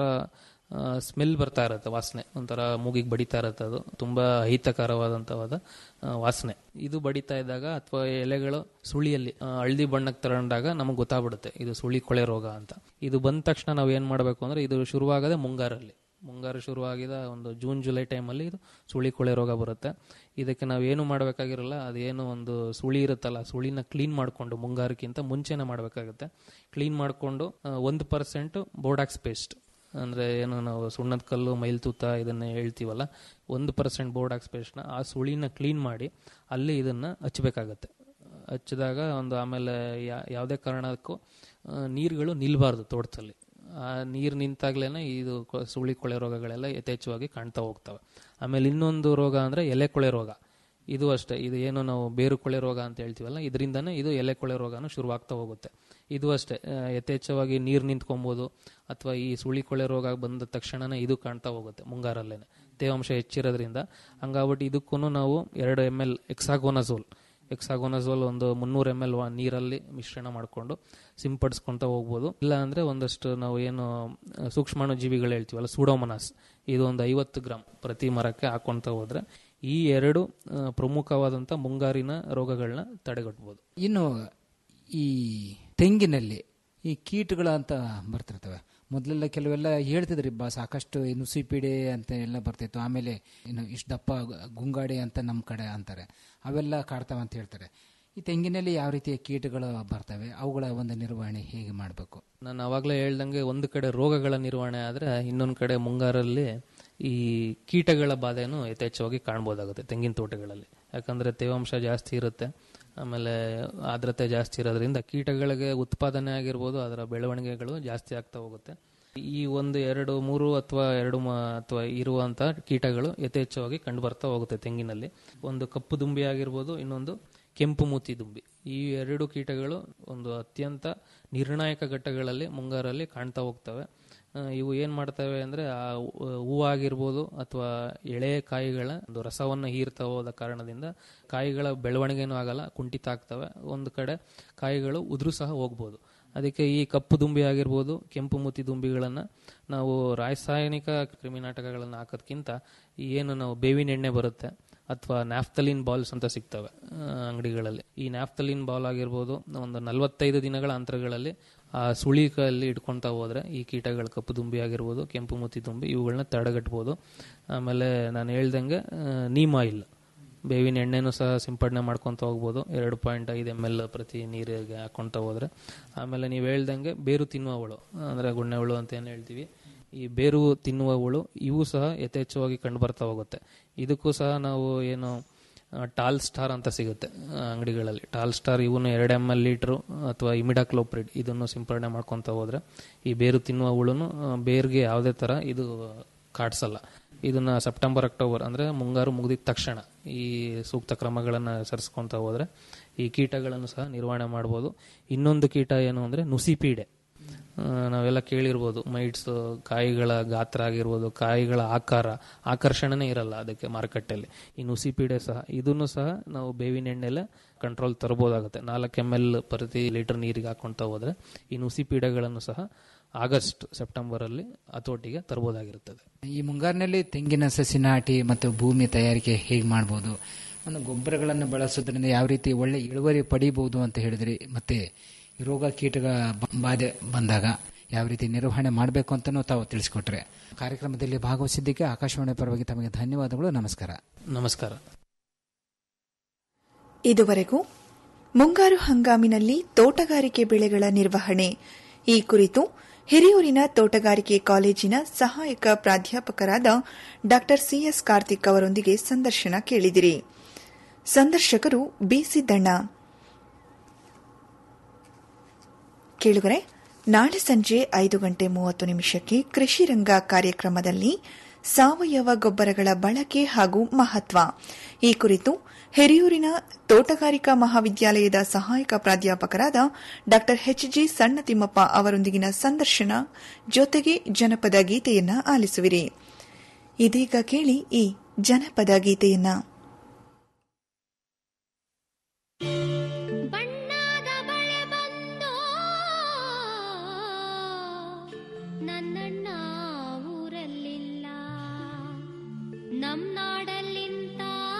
ಸ್ಮೆಲ್ ಬರ್ತಾ ಇರುತ್ತೆ ವಾಸನೆ ಒಂಥರ ಮೂಗಿಗೆ ಬಡಿತಾ ಇರುತ್ತೆ ಅದು ತುಂಬಾ ಅಹಿತಕರವಾದಂತವಾದ ಆ, ವಾಸನೆ ಇದು ಬಡಿತಾ ಇದ್ದಾಗ ಅಥವಾ ಎಲೆಗಳು ಸುಳಿಯಲ್ಲಿ ಆ, ಹಳದಿ ಬಣ್ಣಕ್ಕೆ ತಗೊಂಡಾಗ ನಮಗೆ ಗೊತ್ತಾಗ್ಬಿಡುತ್ತೆ ಇದು ಸುಳಿ ಕೊಳೆ ರೋಗ ಅಂತ ಇದು ಬಂದ ತಕ್ಷಣ ನಾವು ಏನ್ ಮಾಡಬೇಕು ಅಂದ್ರೆ ಇದು ಶುರುವಾಗದೆ ಮುಂಗಾರಲ್ಲಿ ಮುಂಗಾರು ಶುರುವಾಗಿದ ಒಂದು ಜೂನ್ ಜುಲೈ ಟೈಮಲ್ಲಿ ಇದು ಸುಳಿ ಕೊಳೆ ರೋಗ ಬರುತ್ತೆ ಇದಕ್ಕೆ ನಾವು ಏನು ಮಾಡಬೇಕಾಗಿರಲ್ಲ ಅದೇನು ಒಂದು ಸುಳಿ ಇರುತ್ತಲ್ಲ ಸುಳಿನ ಕ್ಲೀನ್ ಮಾಡಿಕೊಂಡು ಮುಂಗಾರಕ್ಕಿಂತ ಮುಂಚೆನೆ ಮಾಡಬೇಕಾಗುತ್ತೆ ಕ್ಲೀನ್ ಮಾಡಿಕೊಂಡು ಒಂದು ಪರ್ಸೆಂಟ್ ಬೋಡಾಕ್ಸ್ ಪೇಸ್ಟ್ ಅಂದ್ರೆ ಏನು ನಾವು ಸುಣ್ಣದ ಕಲ್ಲು ಮೈಲ್ ತೂತ ಇದನ್ನ ಹೇಳ್ತೀವಲ್ಲ ಒಂದು ಪರ್ಸೆಂಟ್ ಬೋರ್ಡಾಕ್ಸ್ ಪೇಸ್ಟ್ನ ಆ ಸುಳಿನ ಕ್ಲೀನ್ ಮಾಡಿ ಅಲ್ಲಿ ಇದನ್ನ ಹಚ್ಚಬೇಕಾಗತ್ತೆ ಹಚ್ಚಿದಾಗ ಒಂದು ಆಮೇಲೆ ಯಾ- ಯಾವುದೇ ಕಾರಣಕ್ಕೂ ಆ, ನೀರುಗಳು ನಿಲ್ಬಾರ್ದು ತೋಟದಲ್ಲಿ ಆ ನೀರು ನಿಂತಾಗ್ಲೇನೆ ಇದು ಕೊ- ಸುಳಿ ಕೊಳೆ ರೋಗಗಳೆಲ್ಲ ಯಥೇಚ್ಛವಾಗಿ ಕಾಣ್ತಾ ಹೋಗ್ತವೆ ಆಮೇಲೆ ಇನ್ನೊಂದು ರೋಗ ಅಂದ್ರೆ ಎಲೆ ಕೊಳೆ ರೋಗ ಇದು ಅಷ್ಟೇ ಇದು ಏನು ನಾವು ಬೇರು ಕೊಳೆ ರೋಗ ಅಂತ ಹೇಳ್ತೀವಲ್ಲ ಇದರಿಂದನೇ ಇದು ಎಲೆ ಕೊಳೆ ರೋಗನೂ ಶುರುವಾಗ್ತಾ ಹೋಗುತ್ತೆ ಇದು ಅಷ್ಟೇ ಆ, ಯಥೇಚ್ಛವಾಗಿ ನೀರು ನಿಂತ್ಕೊಬೋದು ಅಥವಾ ಈ ಸುಳಿ ಕೊಳೆ ರೋಗ ಬಂದ ತಕ್ಷಣನೇ ಇದು ಕಾಣ್ತಾ ಹೋಗುತ್ತೆ ಮುಂಗಾರಲ್ಲೇನೆ ತೇವಾಂಶ ಹೆಚ್ಚಿರೋದ್ರಿಂದ ಹಂಗಾಗ್ಬಿಟ್ಟು ಇದಕ್ಕೂ ನಾವು ಎರಡು ಎಮ್ ಎಲ್ ಎಕ್ಸಾಗೋನಜೋಲ್ ಎಕ್ಸಾಗೋನಜೋಲ್ ಒಂದು ಮುನ್ನೂರು ಎಮ್ ಎಲ್ ನೀರಲ್ಲಿ ಮಿಶ್ರಣ ಮಾಡಿಕೊಂಡು ಸಿಂಪಡಿಸ್ಕೊಂತ ಹೋಗ್ಬೋದು ಇಲ್ಲ ಅಂದ್ರೆ ಒಂದಷ್ಟು ನಾವು ಏನು ಆ, ಸೂಕ್ಷ್ಮಾಣು ಜೀವಿಗಳು ಹೇಳ್ತೀವಲ್ಲ ಸೂಡೋಮನಾಸ್ ಇದು ಒಂದು ಐವತ್ತು ಗ್ರಾಮ್ ಪ್ರತಿ ಮರಕ್ಕೆ ಹಾಕೊಂತ ಹೋದ್ರೆ ಈ ಎರಡು ಆ, ಪ್ರಮುಖವಾದಂತ ಮುಂಗಾರಿನ ರೋಗಗಳನ್ನ ತಡೆಗಟ್ಟಬಹುದು ಇನ್ನು ಈ ತೆಂಗಿನಲ್ಲಿ ಈ ಕೀಟಗಳು ಅಂತ ಬರ್ತಿರ್ತವೆ ಮೊದಲೆಲ್ಲ ಕೆಲವೆಲ್ಲ ಹೇಳ್ತಿದ್ರಿ ಬಾ ಸಾಕಷ್ಟು ಈ ನುಸಿಪೀಡೆ ಅಂತ ಎಲ್ಲ ಬರ್ತಿತ್ತು ಆಮೇಲೆ ಇನ್ನು ಇಷ್ಟು ದಪ್ಪ ಗುಂಗಾಡೆ ಅಂತ ನಮ್ಮ ಕಡೆ ಅಂತಾರೆ ಅವೆಲ್ಲ ಕಾಡ್ತಾವ ಅಂತ ಹೇಳ್ತಾರೆ ಈ ತೆಂಗಿನಲ್ಲಿ ಯಾವ ರೀತಿಯ ಕೀಟಗಳು ಬರ್ತವೆ ಅವುಗಳ ಒಂದು ನಿರ್ವಹಣೆ ಹೇಗೆ ಮಾಡಬೇಕು ನಾನು ಅವಾಗಲೇ ಹೇಳ್ದಂಗೆ ಒಂದು ಕಡೆ ರೋಗಗಳ ನಿರ್ವಹಣೆ ಆದ್ರೆ ಇನ್ನೊಂದು ಕಡೆ ಮುಂಗಾರಲ್ಲಿ ಈ ಕೀಟಗಳ ಬಾಧೆಯನ್ನು ಯಥೇಚ್ಛವಾಗಿ ಕಾಣ್ಬೋದಾಗುತ್ತೆ ತೆಂಗಿನ ತೋಟಗಳಲ್ಲಿ ಯಾಕಂದ್ರೆ ತೇವಾಂಶ ಜಾಸ್ತಿ ಇರುತ್ತೆ ಆಮೇಲೆ ಆರ್ದ್ರತೆ ಜಾಸ್ತಿ ಇರೋದ್ರಿಂದ ಕೀಟಗಳಿಗೆ ಉತ್ಪಾದನೆ ಆಗಿರ್ಬೋದು ಅದರ ಬೆಳವಣಿಗೆಗಳು ಜಾಸ್ತಿ ಆಗ್ತಾ ಹೋಗುತ್ತೆ ಈ ಒಂದು ಎರಡು ಮೂರು ಅಥವಾ ಎರಡು ಮ- ಅಥವಾ ಇರುವಂತ ಕೀಟಗಳು ಯಥೇಚ್ಛವಾಗಿ ಕಂಡು ಬರ್ತಾ ಹೋಗುತ್ತೆ ತೆಂಗಿನಲ್ಲಿ ಒಂದು ಕಪ್ಪು ದುಂಬಿ ಆಗಿರ್ಬೋದು ಇನ್ನೊಂದು ಕೆಂಪು ಮೂತಿ ದುಂಬಿ ಈ ಎರಡು ಕೀಟಗಳು ಒಂದು ಅತ್ಯಂತ ನಿರ್ಣಾಯಕ ಘಟ್ಟಗಳಲ್ಲಿ ಮುಂಗಾರಲ್ಲಿ ಕಾಣ್ತಾ ಹೋಗ್ತವೆ ಆ, ಇವು ಏನ್ ಮಾಡ್ತವೆ ಅಂದ್ರೆ ಆ ಹೂ- ಹೂವಾಗಿರ್ಬೋದು ಅಥವಾ ಎಳೆ ಕಾಯಿಗಳ ಒಂದು ರಸವನ್ನು ಹೀರ್ತಾ ಹೋದ ಕಾರಣದಿಂದ ಕಾಯಿಗಳ ಬೆಳವಣಿಗೆನೂ ಆಗಲ್ಲ ಕುಂಠಿತ ಆಗ್ತವೆ ಒಂದು ಕಡೆ ಕಾಯಿಗಳು ಉದುರು ಸಹ ಹೋಗ್ಬೋದು ಅದಕ್ಕೆ ಈ ಕಪ್ಪು ದುಂಬಿ ಆಗಿರ್ಬೋದು ಕೆಂಪು ಮೂತಿ ದುಂಬಿಗಳನ್ನ ನಾವು ರಾಸಾಯನಿಕ ಕ್ರಿಮಿನಾಟಕಗಳನ್ನು ಹಾಕೋದ್ಕಿಂತ ಈ ಏನು ನಾವು ಬೇವಿನ ಎಣ್ಣೆ ಬರುತ್ತೆ ಅಥವಾ ನ್ಯಾಫ್ತಲಿನ್ ಬಾಲ್ಸ್ ಅಂತ ಸಿಗ್ತವೆ ಆ, ಅಂಗಡಿಗಳಲ್ಲಿ ಈ ನ್ಯಾಫ್ತಲಿನ್ ಬಾಲ್ ಆಗಿರ್ಬೋದು ಒಂದು ನಲವತ್ತೈದು ದಿನಗಳ ಅಂತರಗಳಲ್ಲಿ ಆ ಸುಳಿಕಲ್ಲಿ ಇಟ್ಕೊಂತ ಹೋದ್ರೆ ಈ ಕೀಟಗಳು ಕಪ್ಪು ದುಂಬಿ ಆಗಿರ್ಬೋದು ಕೆಂಪು ಮೂತಿ ದುಂಬಿ ಇವುಗಳನ್ನ ತಡೆಗಟ್ಬೋದು ಆಮೇಲೆ ನಾನು ಹೇಳ್ದಂಗೆ ನೀಮ್ ಆಯಿಲ್ ಬೇವಿನ ಎಣ್ಣೆನೂ ಸಹ ಸಿಂಪಡಣೆ ಮಾಡ್ಕೊತ ಹೋಗ್ಬೋದು ಎರಡು ಪಾಯಿಂಟ್ ಐದು ಎಮ್ ಎಲ್ ಪ್ರತಿ ನೀರಿಗೆ ಹಾಕ್ಕೊಂತ ಹೋದ್ರೆ ಆಮೇಲೆ ನೀವು ಹೇಳ್ದಂಗೆ ಬೇರು ತಿನ್ನುವ ಹುಳು ಅಂದರೆ ಗುಣ್ಣೆ ಹುಳು ಅಂತ ಏನು ಹೇಳ್ತೀವಿ ಈ ಬೇರು ತಿನ್ನುವ ಹುಳು ಇವು ಸಹ ಯಥೇಚ್ಛವಾಗಿ ಕಂಡು ಬರ್ತಾ ಹೋಗುತ್ತೆ ಇದಕ್ಕೂ ಸಹ ನಾವು ಏನು ಆ, ಟಾಲ್ ಸ್ಟಾರ್ ಅಂತ ಸಿಗುತ್ತೆ ಆ, ಅಂಗಡಿಗಳಲ್ಲಿ ಟಾಲ್ ಸ್ಟಾರ್ ಇವನು ಎರಡು ಎಮ್ ಎಲ್ ಲೀಟ್ರು ಅಥವಾ ಇಮಿಡಾಕ್ಲೋಪ್ರಿಡ್ ಇದನ್ನು ಸಿಂಪಡಣೆ ಮಾಡ್ಕೊತ ಹೋದ್ರೆ ಈ ಬೇರು ತಿನ್ನುವ ಹುಳುನು ಆ, ಬೇರ್ಗೆ ಯಾವುದೇ ಥರ ಇದು ಕಾಡ್ಸಲ್ಲ ಇದನ್ನ ಸೆಪ್ಟೆಂಬರ್ ಅಕ್ಟೋಬರ್ ಅಂದರೆ ಮುಂಗಾರು ಮುಗಿದ ತಕ್ಷಣ ಈ ಸೂಕ್ತ ಕ್ರಮಗಳನ್ನು ಸರಿಸ್ಕೊಂತ ಹೋದ್ರೆ ಈ ಕೀಟಗಳನ್ನು ಸಹ ನಿರ್ವಹಣೆ ಮಾಡ್ಬೋದು ಇನ್ನೊಂದು ಕೀಟ ಏನು ಅಂದರೆ ನುಸಿಪೀಡೆ ಆ, ನಾವೆಲ್ಲ ಕೇಳಿರ್ಬೋದು ಮೈಟ್ಸ್ ಕಾಯಿಗಳ ಗಾತ್ರ ಆಗಿರ್ಬೋದು ಕಾಯಿಗಳ ಆಕಾರ ಆಕರ್ಷಣೆನೇ ಇರಲ್ಲ ಅದಕ್ಕೆ ಮಾರುಕಟ್ಟೆಯಲ್ಲಿ ಈ ನುಸಿಪೀಡೆ ಸಹ ಇದನ್ನು ಸಹ ನಾವು ಬೇವಿನ ಎಣ್ಣೆಲೆ ಕಂಟ್ರೋಲ್ ತರಬಹುದಾಗುತ್ತೆ ನಾಲ್ಕು ಎಮ್ ಎಲ್ ಪ್ರತಿ ಲೀಟರ್ ನೀರಿಗೆ ಹಾಕೊಂತ ಹೋದ್ರೆ ಈ ನುಸಿಪೀಡೆಗಳನ್ನು ಸಹ ಆಗಸ್ಟ್ ಸೆಪ್ಟೆಂಬರ್ ಅಲ್ಲಿ ಹತೋಟಿಗೆ ತರಬಹುದಾಗಿರುತ್ತದೆ ಈ ಮುಂಗಾರಿನಲ್ಲಿ ತೆಂಗಿನ ಸಸಿ ನಾಟಿ ಮತ್ತು ಭೂಮಿ ತಯಾರಿಕೆ ಹೇಗೆ ಮಾಡ್ಬೋದು ಒಂದು ಗೊಬ್ಬರಗಳನ್ನು ಬಳಸೋದ್ರಿಂದ ಯಾವ ರೀತಿ ಒಳ್ಳೆ ಇಳುವರಿ ಪಡಿಬಹುದು ಅಂತ ಹೇಳಿದ್ರಿ ಮತ್ತೆ ಈ ರೋಗ ಕೀಟಗಳ ಬ- ಬಾಧೆ ಬಂದಾಗ ಯಾವ ರೀತಿ ನಿರ್ವಹಣೆ ಮಾಡಬೇಕು ಅಂತಲೂ ತಾವು ತಿಳಿಸ್ಕೊಟ್ರೆ ಕಾರ್ಯಕ್ರಮದಲ್ಲಿ ಭಾಗವಹಿಸಿದ್ದಕ್ಕೆ ಆಕಾಶವಾಣಿ ಪರವಾಗಿ ತಮಗೆ ಧನ್ಯವಾದಗಳು ನಮಸ್ಕಾರ ನಮಸ್ಕಾರ ಇದುವರೆಗೂ ಮುಂಗಾರು ಹಂಗಾಮಿನಲ್ಲಿ ತೋಟಗಾರಿಕೆ ಬೆಳೆಗಳ ನಿರ್ವಹಣೆ ಈ ಕುರಿತು ಹಿರಿಯೂರಿನ ತೋಟಗಾರಿಕೆ ಕಾಲೇಜಿನ ಸಹಾಯಕ ಪ್ರಾಧ್ಯಾಪಕರಾದ ಡಾ ಸಿಎಸ್ ಕಾರ್ತಿಕ್ ಅವರೊಂದಿಗೆ ಸಂದರ್ಶನ ಕೇಳಿದಿರಿ ಸಂದರ್ಶಕರು ಬಿಸಿದ್ದಣ್ಣ ಕೇಳುಗರೆ ನಾಳೆ ಸಂಜೆ ಐದು ಗಂಟೆ ಮೂವತ್ತು ನಿಮಿಷಕ್ಕೆ ಕೃಷಿ ರಂಗ ಕಾರ್ಯಕ್ರಮದಲ್ಲಿ ಸಾವಯವ ಗೊಬ್ಬರಗಳ ಬಳಕೆ ಹಾಗೂ ಮಹತ್ವ ಈ ಕುರಿತು ಹಿರಿಯೂರಿನ ತೋಟಗಾರಿಕಾ ಮಹಾವಿದ್ಯಾಲಯದ ಸಹಾಯಕ ಪ್ರಾಧ್ಯಾಪಕರಾದ ಡಾ ಎಚ್ಜಿ ಸಣ್ಣತಿಮ್ಮಪ್ಪ ಅವರೊಂದಿಗಿನ ಸಂದರ್ಶನ ಜೊತೆಗೆ ಜನಪದ ಗೀತೆಯನ್ನ ಆಲಿಸುವಿರಿ ಇದೀಗ ಕೇಳಿ ಈ ಜನಪದ ಗೀತೆಯನ್ನ ಬಣ್ಣದ ಬಳೆ ಬಂದು ನನ್ನಣ್ಣ ಊರಲ್ಲಿಲ್ಲ ನಮ್ ನಾಡಲ್ಲಿಂತ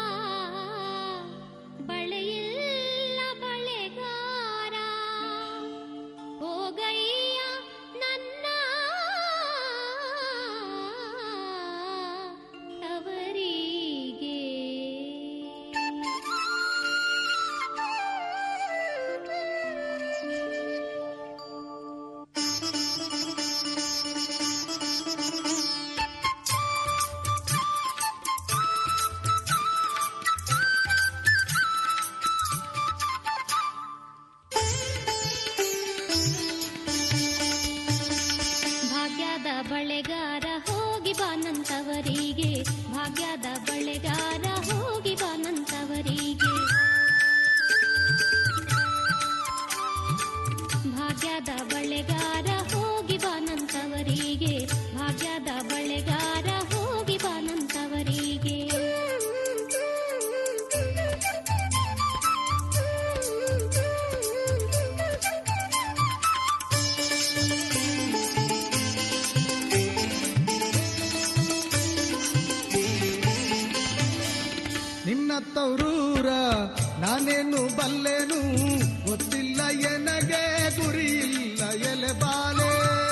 ಬಳೆಯಿಲ್ಲ ಬಳೆಗಾರ ಹೋಗಯ್ಯ ನನ್ನ ಭಾಗ್ಯದ ಬಳೆಗಾರ ಹೋಗಿ ಬಾನಂತವರಿಗೆ ಭಾಗ್ಯದ ಬಳೆಗಾರ ಹೋಗಿ ಬಾನಂತವರಿಗೆ ಭಾಗ್ಯದ ಬಳೆಗಾರ ಹೋಗಿ ಬಾನಂತವರಿಗೆ ಭಾಗ್ಯದ ಬಳೆಗಾರ ಹೋಗಿ ಬಾನಂತವರಿಗೆ ನಿನ್ನ ತವರೂರ ನಾನೇನು ಬಲ್ಲೆನು ಗೊತ್ತಿಲ್ಲ ಎನಗೆ ಗುರಿ ಇಲ್ಲ ಎಲೆ ಬಾಲೆ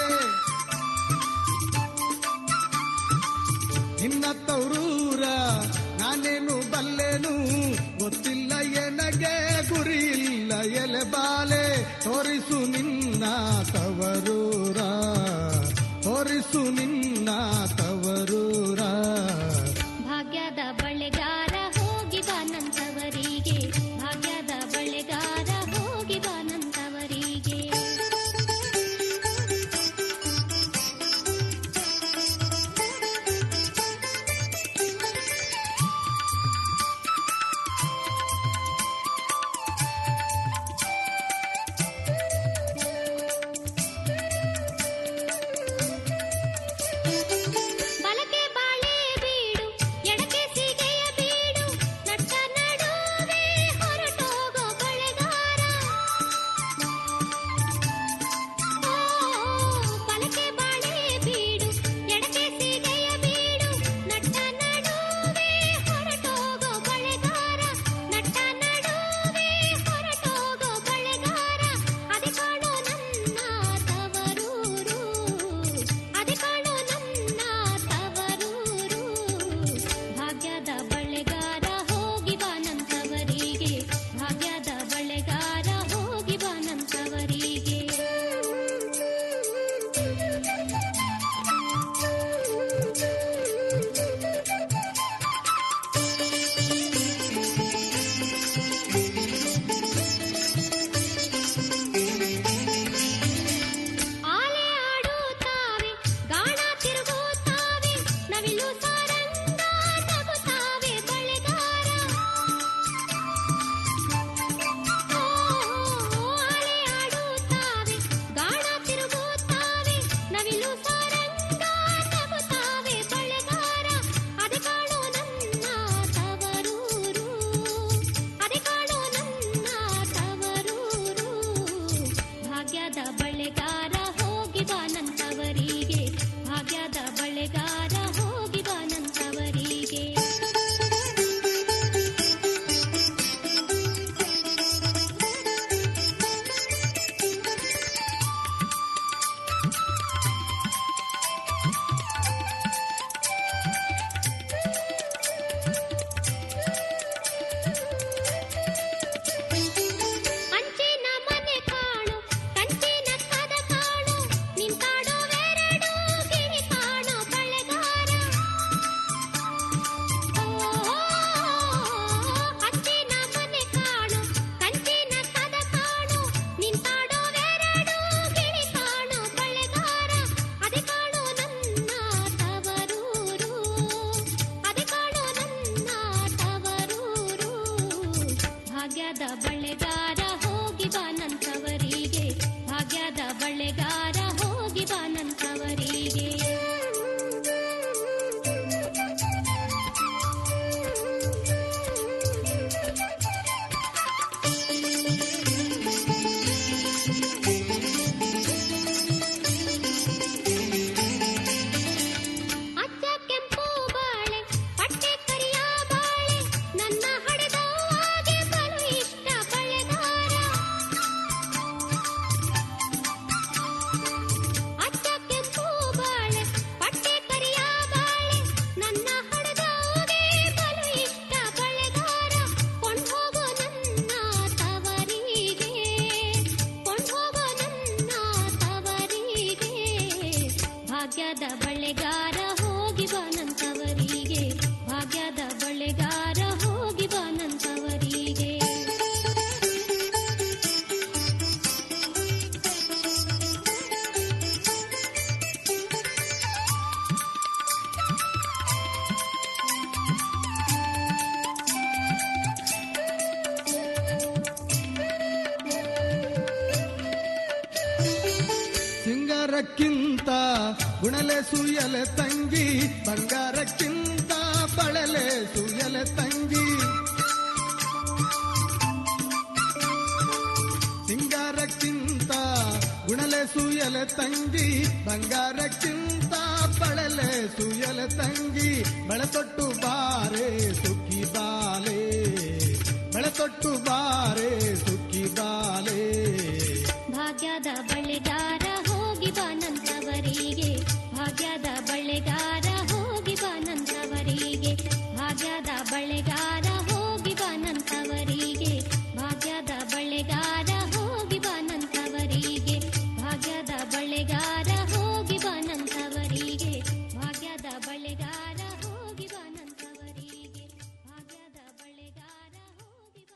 ನಿನ್ನ ತವರೂರ ನಾನೇನು ಬಲ್ಲೆನು ಗೊತ್ತಿಲ್ಲ ಎನಗೆ ಗುರಿ ಇಲ್ಲ ಎಲೆ ಬಾಲೆ ತೋರಿಸು ನಿನ್ನ ತವರೂರ ತೋರಿಸು ನಿನ್ನ ತವರೂರ ಭಾಗ್ಯದ ಬಳೆಗಾರ ಹೋಗಿ ಬಾನಂತವರಿಗೆ ಭಾಗ್ಯದ ಬಳೆಗಾರ ಹೋಗಿ ಬಾನಂತವರಿಗೆ ಭಾಗ್ಯದ ಬಳೆಗಾರ ಹೋಗಿ ಬಾನಂತವರಿಗೆ ಭಾಗ್ಯದ ಬಳೆಗಾರ ಹೋಗಿ ಬಾನಂತವರಿಗೆ ಸಿಂಗಾರಕ್ಕಿಂತ ಗುಣಲೆ ಸುಯಲೆ ತಂಗಿ ಬಂಗಾರಕ್ಕಿಂತ ಬಳಲೆ ಸುಯಲೆ ತಂಗಿ ಸಿಂಗಾರಕ್ಕಿಂತ ಗುಣಲೆ ಸುಯಲೆ ತಂಗಿ ಬಂಗಾರಕ್ಕಿಂತ ಬಳಲೆ ಸುಯಲೆ ತಂಗಿ ಬೆಳತೊಟ್ಟು ಬಾರೆ ಸುಖಿ ಬಾಲೆ ಬೆಳತೊಟ್ಟು ಬಾರೆ ಸುಖಿ ಬಾಲೆ ಭಾಗ್ಯದ ಬಳೆಗಾರ ಹೋಗಿ ಬಾನಂತವರಿಗೆ ಭಾಗ್ಯದ ಬಳೆಗಾರ ಹೋಗಿ ಬಾನಂತವರಿಗೆ ಭಾಗ್ಯದ ಬಳೆಗಾರ ಹೋಗಿ ಬಾನಂತವರಿಗೆ ಭಾಗ್ಯದ ಬಳೆಗಾರ ಹೋಗಿ ಬಾನಂತವರಿಗೆ ಭಾಗ್ಯದ ಬಳೆಗಾರ ಹೋಗಿ ಬಾನಂತವರಿಗೆ ಭಾಗ್ಯದ ಬಳೆಗಾರ ಹೋಗಿ ಬಾನಂತವರಿಗೆ ಭಾಗ್ಯದ ಬಳೆಗಾರ ಹೋಗಿ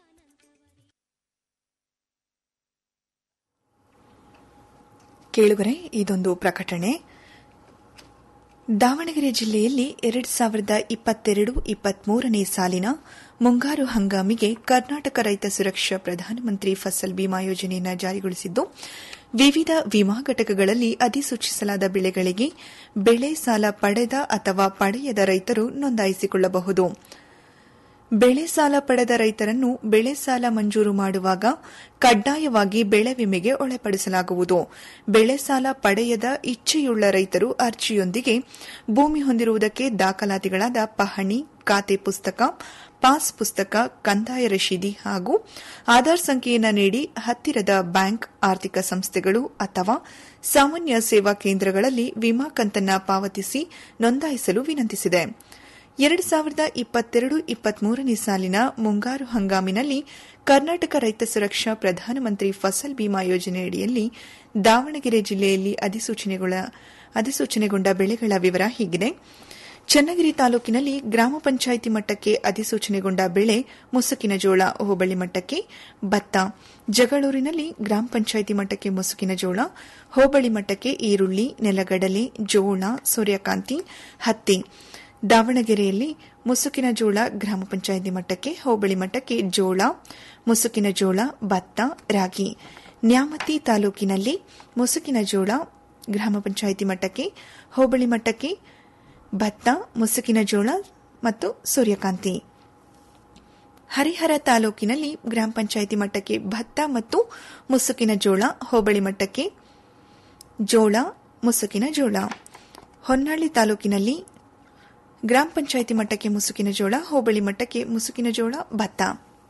ಕೇಳುಗರೆ ಇದೊಂದು ಪ್ರಕಟಣೆ ದಾವಣಗೆರೆ ಜಿಲ್ಲೆಯಲ್ಲಿ ಎರಡ್ ಸಾವಿರದ ಇಪ್ಪತ್ತೆರಡು ಇಪ್ಪತ್ಮೂರನೇ ಸಾಲಿನ ಮುಂಗಾರು ಹಂಗಾಮಿಗೆ ಕರ್ನಾಟಕ ರೈತ ಸುರಕ್ಷಾ ಪ್ರಧಾನಮಂತ್ರಿ ಫಸಲ್ ಬಿಮಾ ಯೋಜನೆಯನ್ನು ಜಾರಿಗೊಳಿಸಿದ್ದು ವಿವಿಧ ವಿಮಾ ಘಟಕಗಳಲ್ಲಿ ಅಧಿಸೂಚಿಸಲಾದ ಬೆಳೆಗಳಿಗೆ ಬೆಳೆ ಸಾಲ ಪಡೆದ ಅಥವಾ ಪಡೆಯದ ರೈತರು ನೋಂದಾಯಿಸಿಕೊಳ್ಳಬಹುದು ಬೆಳೆ ಸಾಲ ಪಡೆದ ರೈತರನ್ನು ಬೆಳೆ ಸಾಲ ಮಂಜೂರು ಮಾಡುವಾಗ ಕಡ್ಡಾಯವಾಗಿ ಬೆಳೆ ವಿಮೆಗೆ ಒಳಪಡಿಸಲಾಗುವುದು ಬೆಳೆ ಸಾಲ ಪಡೆಯದ ಇಚ್ಛೆಯುಳ್ಳ ರೈತರು ಅರ್ಜಿಯೊಂದಿಗೆ ಭೂಮಿ ಹೊಂದಿರುವುದಕ್ಕೆ ದಾಖಲಾತಿಗಳಾದ ಪಹಣಿ ಖಾತೆ ಪುಸ್ತಕ ಪಾಸ್ ಪುಸ್ತಕ ಕಂದಾಯ ರಶೀದಿ ಹಾಗೂ ಆಧಾರ್ ಸಂಖ್ಯೆಯನ್ನು ನೀಡಿ ಹತ್ತಿರದ ಬ್ಯಾಂಕ್ ಆರ್ಥಿಕ ಸಂಸ್ಥೆಗಳು ಅಥವಾ ಸಾಮಾನ್ಯ ಸೇವಾ ಕೇಂದ್ರಗಳಲ್ಲಿ ವಿಮಾ ಕಂತನ್ನ ಪಾವತಿಸಿ ನೋಂದಾಯಿಸಲು ವಿನಂತಿಸಿದೆ ಎರಡು ಸಾವಿರದ ಇಪ್ಪತ್ತೆರಡು ಇಪ್ಪತ್ಮೂರನೇ ಸಾಲಿನ ಮುಂಗಾರು ಹಂಗಾಮಿನಲ್ಲಿ ಕರ್ನಾಟಕ ರೈತ ಸುರಕ್ಷಾ ಪ್ರಧಾನಮಂತ್ರಿ ಫಸಲ್ ಬಿಮಾ ಯೋಜನೆಯಡಿಯಲ್ಲಿ ದಾವಣಗೆರೆ ಜಿಲ್ಲೆಯಲ್ಲಿ ಅಧಿಸೂಚನೆಗೊಂಡ ಬೆಳೆಗಳ ವಿವರ ಹೀಗಿದೆ ಚನ್ನಗಿರಿ ತಾಲೂಕಿನಲ್ಲಿ ಗ್ರಾಮ ಪಂಚಾಯಿತಿ ಮಟ್ಟಕ್ಕೆ ಅಧಿಸೂಚನೆಗೊಂಡ ಬೆಳೆ ಮುಸುಕಿನ ಜೋಳ ಹೋಬಳಿ ಮಟ್ಟಕ್ಕೆ ಭತ್ತ ಜಗಳೂರಿನಲ್ಲಿ ಗ್ರಾಮ ಪಂಚಾಯಿತಿ ಮಟ್ಟಕ್ಕೆ ಮುಸುಕಿನ ಜೋಳ ಹೋಬಳಿ ಮಟ್ಟಕ್ಕೆ ಈರುಳ್ಳಿ ನೆಲಗಡಲೆ ಜೋಳ ಸೂರ್ಯಕಾಂತಿ ಹತ್ತಿ ದಾವಣಗೆರೆಯಲ್ಲಿ ಮುಸುಕಿನ ಜೋಳ ಗ್ರಾಮ ಪಂಚಾಯಿತಿ ಮಟ್ಟಕ್ಕೆ ಹೋಬಳಿ ಮಟ್ಟಕ್ಕೆ ಜೋಳ ಮುಸುಕಿನ ಜೋಳ ಭತ್ತ ರಾಗಿ ನ್ಯಾಮತಿ ತಾಲೂಕಿನಲ್ಲಿ ಮುಸುಕಿನ ಜೋಳ ಗ್ರಾಮ ಪಂಚಾಯಿತಿ ಮಟ್ಟಕ್ಕೆ ಹೋಬಳಿ ಮಟ್ಟಕ್ಕೆ ಭತ್ತ ಮುಸುಕಿನ ಜೋಳ ಮತ್ತು ಸೂರ್ಯಕಾಂತಿ ಹರಿಹರ ತಾಲೂಕಿನಲ್ಲಿ ಗ್ರಾಮ ಪಂಚಾಯಿತಿ ಮಟ್ಟಕ್ಕೆ ಭತ್ತ ಮತ್ತು ಮುಸುಕಿನ ಜೋಳ ಹೋಬಳಿ ಮಟ್ಟಕ್ಕೆ ಜೋಳ ಮುಸುಕಿನ ಜೋಳ ಹೊನ್ನಾಳಿ ತಾಲೂಕಿನಲ್ಲಿ ಗ್ರಾಮ ಪಂಚಾಯಿತಿ ಮಟ್ಟಕ್ಕೆ ಮುಸುಕಿನ ಜೋಳ ಹೋಬಳಿ ಮಟ್ಟಕ್ಕೆ ಮುಸುಕಿನ ಜೋಳ ಭತ್ತ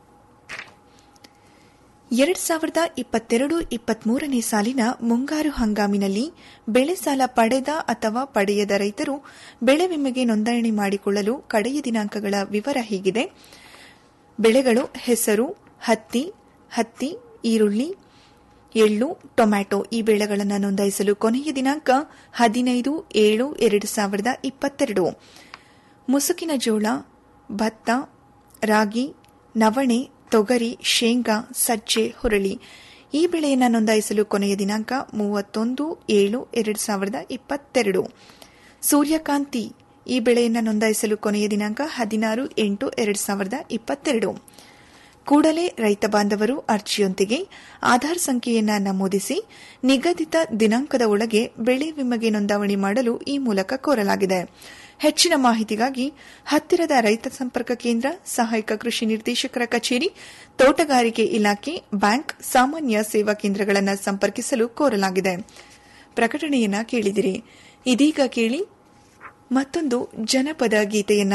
ಎರಡ್ ಸಾವಿರದ ಇಪ್ಪತ್ತೆರಡು ಇಪ್ಪತ್ಮೂರನೇ ಸಾಲಿನ ಮುಂಗಾರು ಹಂಗಾಮಿನಲ್ಲಿ ಬೆಳೆ ಸಾಲ ಪಡೆದ ಅಥವಾ ಪಡೆಯದ ರೈತರು ಬೆಳೆ ವಿಮೆಗೆ ನೋಂದಣಿ ಮಾಡಿಕೊಳ್ಳಲು ಕಡೆಯ ದಿನಾಂಕಗಳ ವಿವರ ಹೀಗಿದೆ ಬೆಳೆಗಳು ಹೆಸರು ಹತ್ತಿ ಹತ್ತಿ ಈರುಳ್ಳಿ ಎಳ್ಳು ಟೊಮ್ಯಾಟೊ ಈ ಬೆಳೆಗಳನ್ನು ನೋಂದಾಯಿಸಲು ಕೊನೆಯ ದಿನಾಂಕ ಹದಿನೈದು ಏಳು ಎರಡು ಸಾವಿರದ ಇಪ್ಪತ್ತೆರಡು ಮುಸುಕಿನ ಜೋಳ ಭತ್ತ ರಾಗಿ ನವಣೆ ತೊಗರಿ ಶೇಂಗಾ ಸಜ್ಜೆ ಹುರಳಿ ಈ ಬೆಳೆಯನ್ನು ನೋಂದಾಯಿಸಲು ಕೊನೆಯ ದಿನಾಂಕ ಮೂವತ್ತೊಂದು ಏಳು ಎರಡು ಸಾವಿರದ ಇಪ್ಪತ್ತೆರಡು ಸೂರ್ಯಕಾಂತಿ ಈ ಬೆಳೆಯನ್ನು ನೋಂದಾಯಿಸಲು ಕೊನೆಯ ದಿನಾಂಕ ಹದಿನಾರು ಎಂಟು ಎರಡು ಸಾವಿರದ ಇಪ್ಪತ್ತೆರಡು ಕೂಡಲೇ ರೈತ ಬಾಂಧವರು ಅರ್ಜಿಯೊಂದಿಗೆ ಆಧಾರ್ ಸಂಖ್ಯೆಯನ್ನ ನಮೂದಿಸಿ ನಿಗದಿತ ದಿನಾಂಕದ ಒಳಗೆ ಬೆಳೆ ವಿಮೆಗೆ ನೋಂದಾವಣಿ ಮಾಡಲು ಈ ಮೂಲಕ ಕೋರಲಾಗಿದೆ ಹೆಚ್ಚಿನ ಮಾಹಿತಿಗಾಗಿ ಹತ್ತಿರದ ರೈತ ಸಂಪರ್ಕ ಕೇಂದ್ರ ಸಹಾಯಕ ಕೃಷಿ ನಿರ್ದೇಶಕರ ಕಚೇರಿ ತೋಟಗಾರಿಕೆ ಇಲಾಖೆ ಬ್ಯಾಂಕ್ ಸಾಮಾನ್ಯ ಸೇವಾ ಕೇಂದ್ರಗಳನ್ನು ಸಂಪರ್ಕಿಸಲು ಕೋರಲಾಗಿದೆ ಪ್ರಕಟಣೆಯನ್ನ ಕೇಳಿದಿರಿ ಇದೀಗ ಕೇಳಿ ಮತ್ತೊಂದು ಜನಪದ ಗೀತೆಯನ್ನ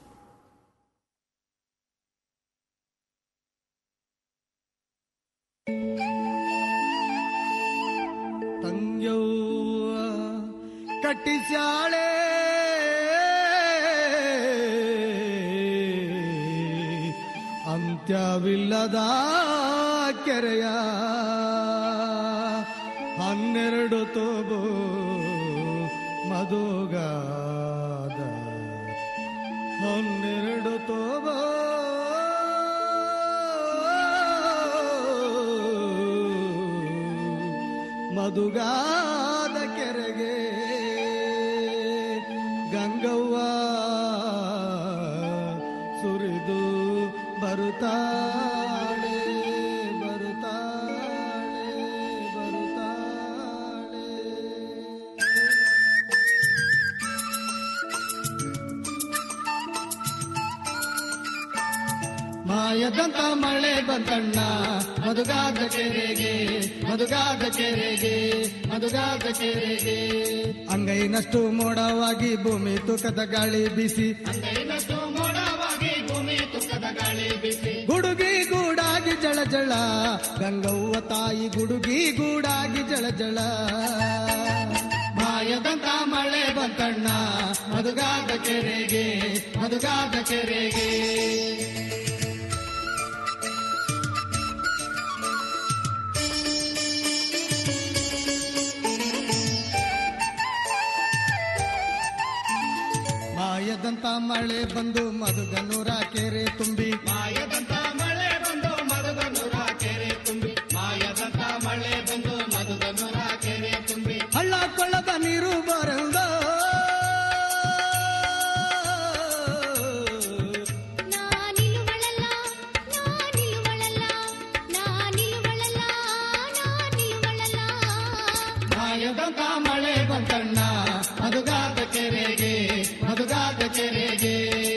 ತಂಗ್ಯವ್ವ ಕಟ್ಟಿಸ್ಯಾಳೆ ಅಂತ್ಯವಿಲ್ಲದ ಕೆರೆಯ ಹನ್ನೆರಡು ತೋಬು ಮಧುಗಾದ ಹನ್ನೆರಡು ತೋಬ ಮಧುಗಾದ ಕೆರೆಗೆ ಗಂಗವ್ವ ಸುರಿದು ಬರುತ್ತಾಳೆ ಬರುತ್ತಾಳೆ ಬರುತ್ತಾಳೆ ಮಾಯದಂತ ಮಳೆ ಬಂತಣ್ಣ ಮಧುಗಾದ ಕೆರೆಗೆ ಮಧುಗಾದ ಕೆರೆಗೆ ಮಧುಗಾದ ಕೆರೆಗೆ ಅಂಗೈನಷ್ಟು ಮೋಡವಾಗಿ ಭೂಮಿ ತೂಕದ ಗಾಳಿ ಬೀಸಿ ಅಂಗೈನಷ್ಟು ಮೋಡವಾಗಿ ಭೂಮಿ ತೂಕದ ಗಾಳಿ ಬೀಸಿ ಗುಡುಗಿ ಗೂಡಾಗಿ ಜಳ ಜಳ ಗಂಗವ್ವ ತಾಯಿ ಗುಡುಗಿ ಗೂಡಾಗಿ ಜಳ ಜಳ ಮಾಯದಂತ ಮಳೆ ಬಂತಣ್ಣ ಮಧುಗಾದ ಕೆರೆಗೆ ಮಧುಗಾದ ಕೆರೆಗೆ ಮಾಯದಂತ ಮಳೆ ಬಂದು ಮಧುಗನೂರ ಕೆರೆ ತುಂಬಿ ಮಾಯದಂತ ಮಳೆ ಬಂದು ಮಧುಗನೂರ ಕೆರೆ ತುಂಬಿ ಮಾಯದಂತ ಮಳೆ ಬಂದು ಮಧುಗನೂರ ಕೆರೆ ತುಂಬಿ ಹಳ್ಳ ಕೊಳ್ಳದ ನೀರು ಬರಂದ ನಾನಿಲುವಳಲ್ಲ ನಾನಿಲುವಳಲ್ಲ ನಾನಿಲುವಳಲ್ಲ ನಾನಿಲುವಳಲ್ಲ ಮಾಯದಂತ ಮಳೆ ಬಂತಣ್ಣ ಮಧುಗಾದ ಕೆರೆಗೆ ಮಧುಗಾದ ಕೆರೆಗೆ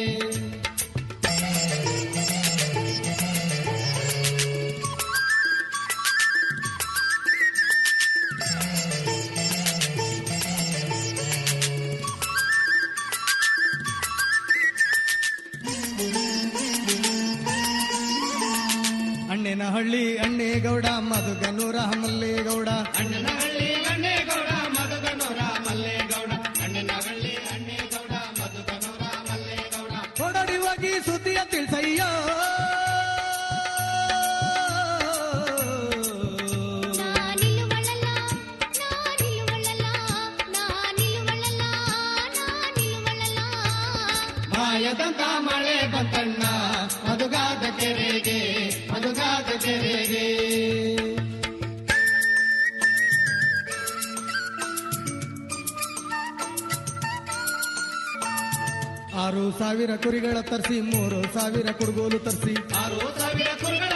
ಅಣ್ಣನ ಹಳ್ಳಿ ಅಣ್ಣೇಗೌಡ ಮಧುಗನೂರ ಮಲ್ಲೇಗೌಡ ಅಣ್ಣನ ಹಳ್ಳಿ ಅಣ್ಣೇಗೌಡ ಮಧುಗನೂರ ಮಲ್ಲೇಗೌಡ ಅಣ್ಣನ ಹಳ್ಳಿ ಅಣ್ಣೇಗೌಡ ಮಧುಗನೂರ ಮಲ್ಲೇಗೌಡ ಓಡಾಡಿ ಹೋಗಿ ಸುದ್ದಿಯ ತಿಳಿಸಯ್ಯ ನಾನಿಲುವಳಲ್ಲ ನಾನಿಲುವಳಲ್ಲ ನಾನಿಲುವಳಲ್ಲ ನಾನಿಲುವಳಲ್ಲ ಮಾಯದಂತ ಮಳೆ ಬಂತಣ್ಣ ಮಧುಗಾದ ಕೆರೆಗೆ ಮಧುಗಾದ ಕೆರೆಗೆ ಆರು ಸಾವಿರ ಕುರಿಗಳ ತರಿಸಿ ಮೂರು ಸಾವಿರ ಕುಡುಗೋಲು ತರಿಸಿ ಆರು ಸಾವಿರ ಕುರಿಗಳ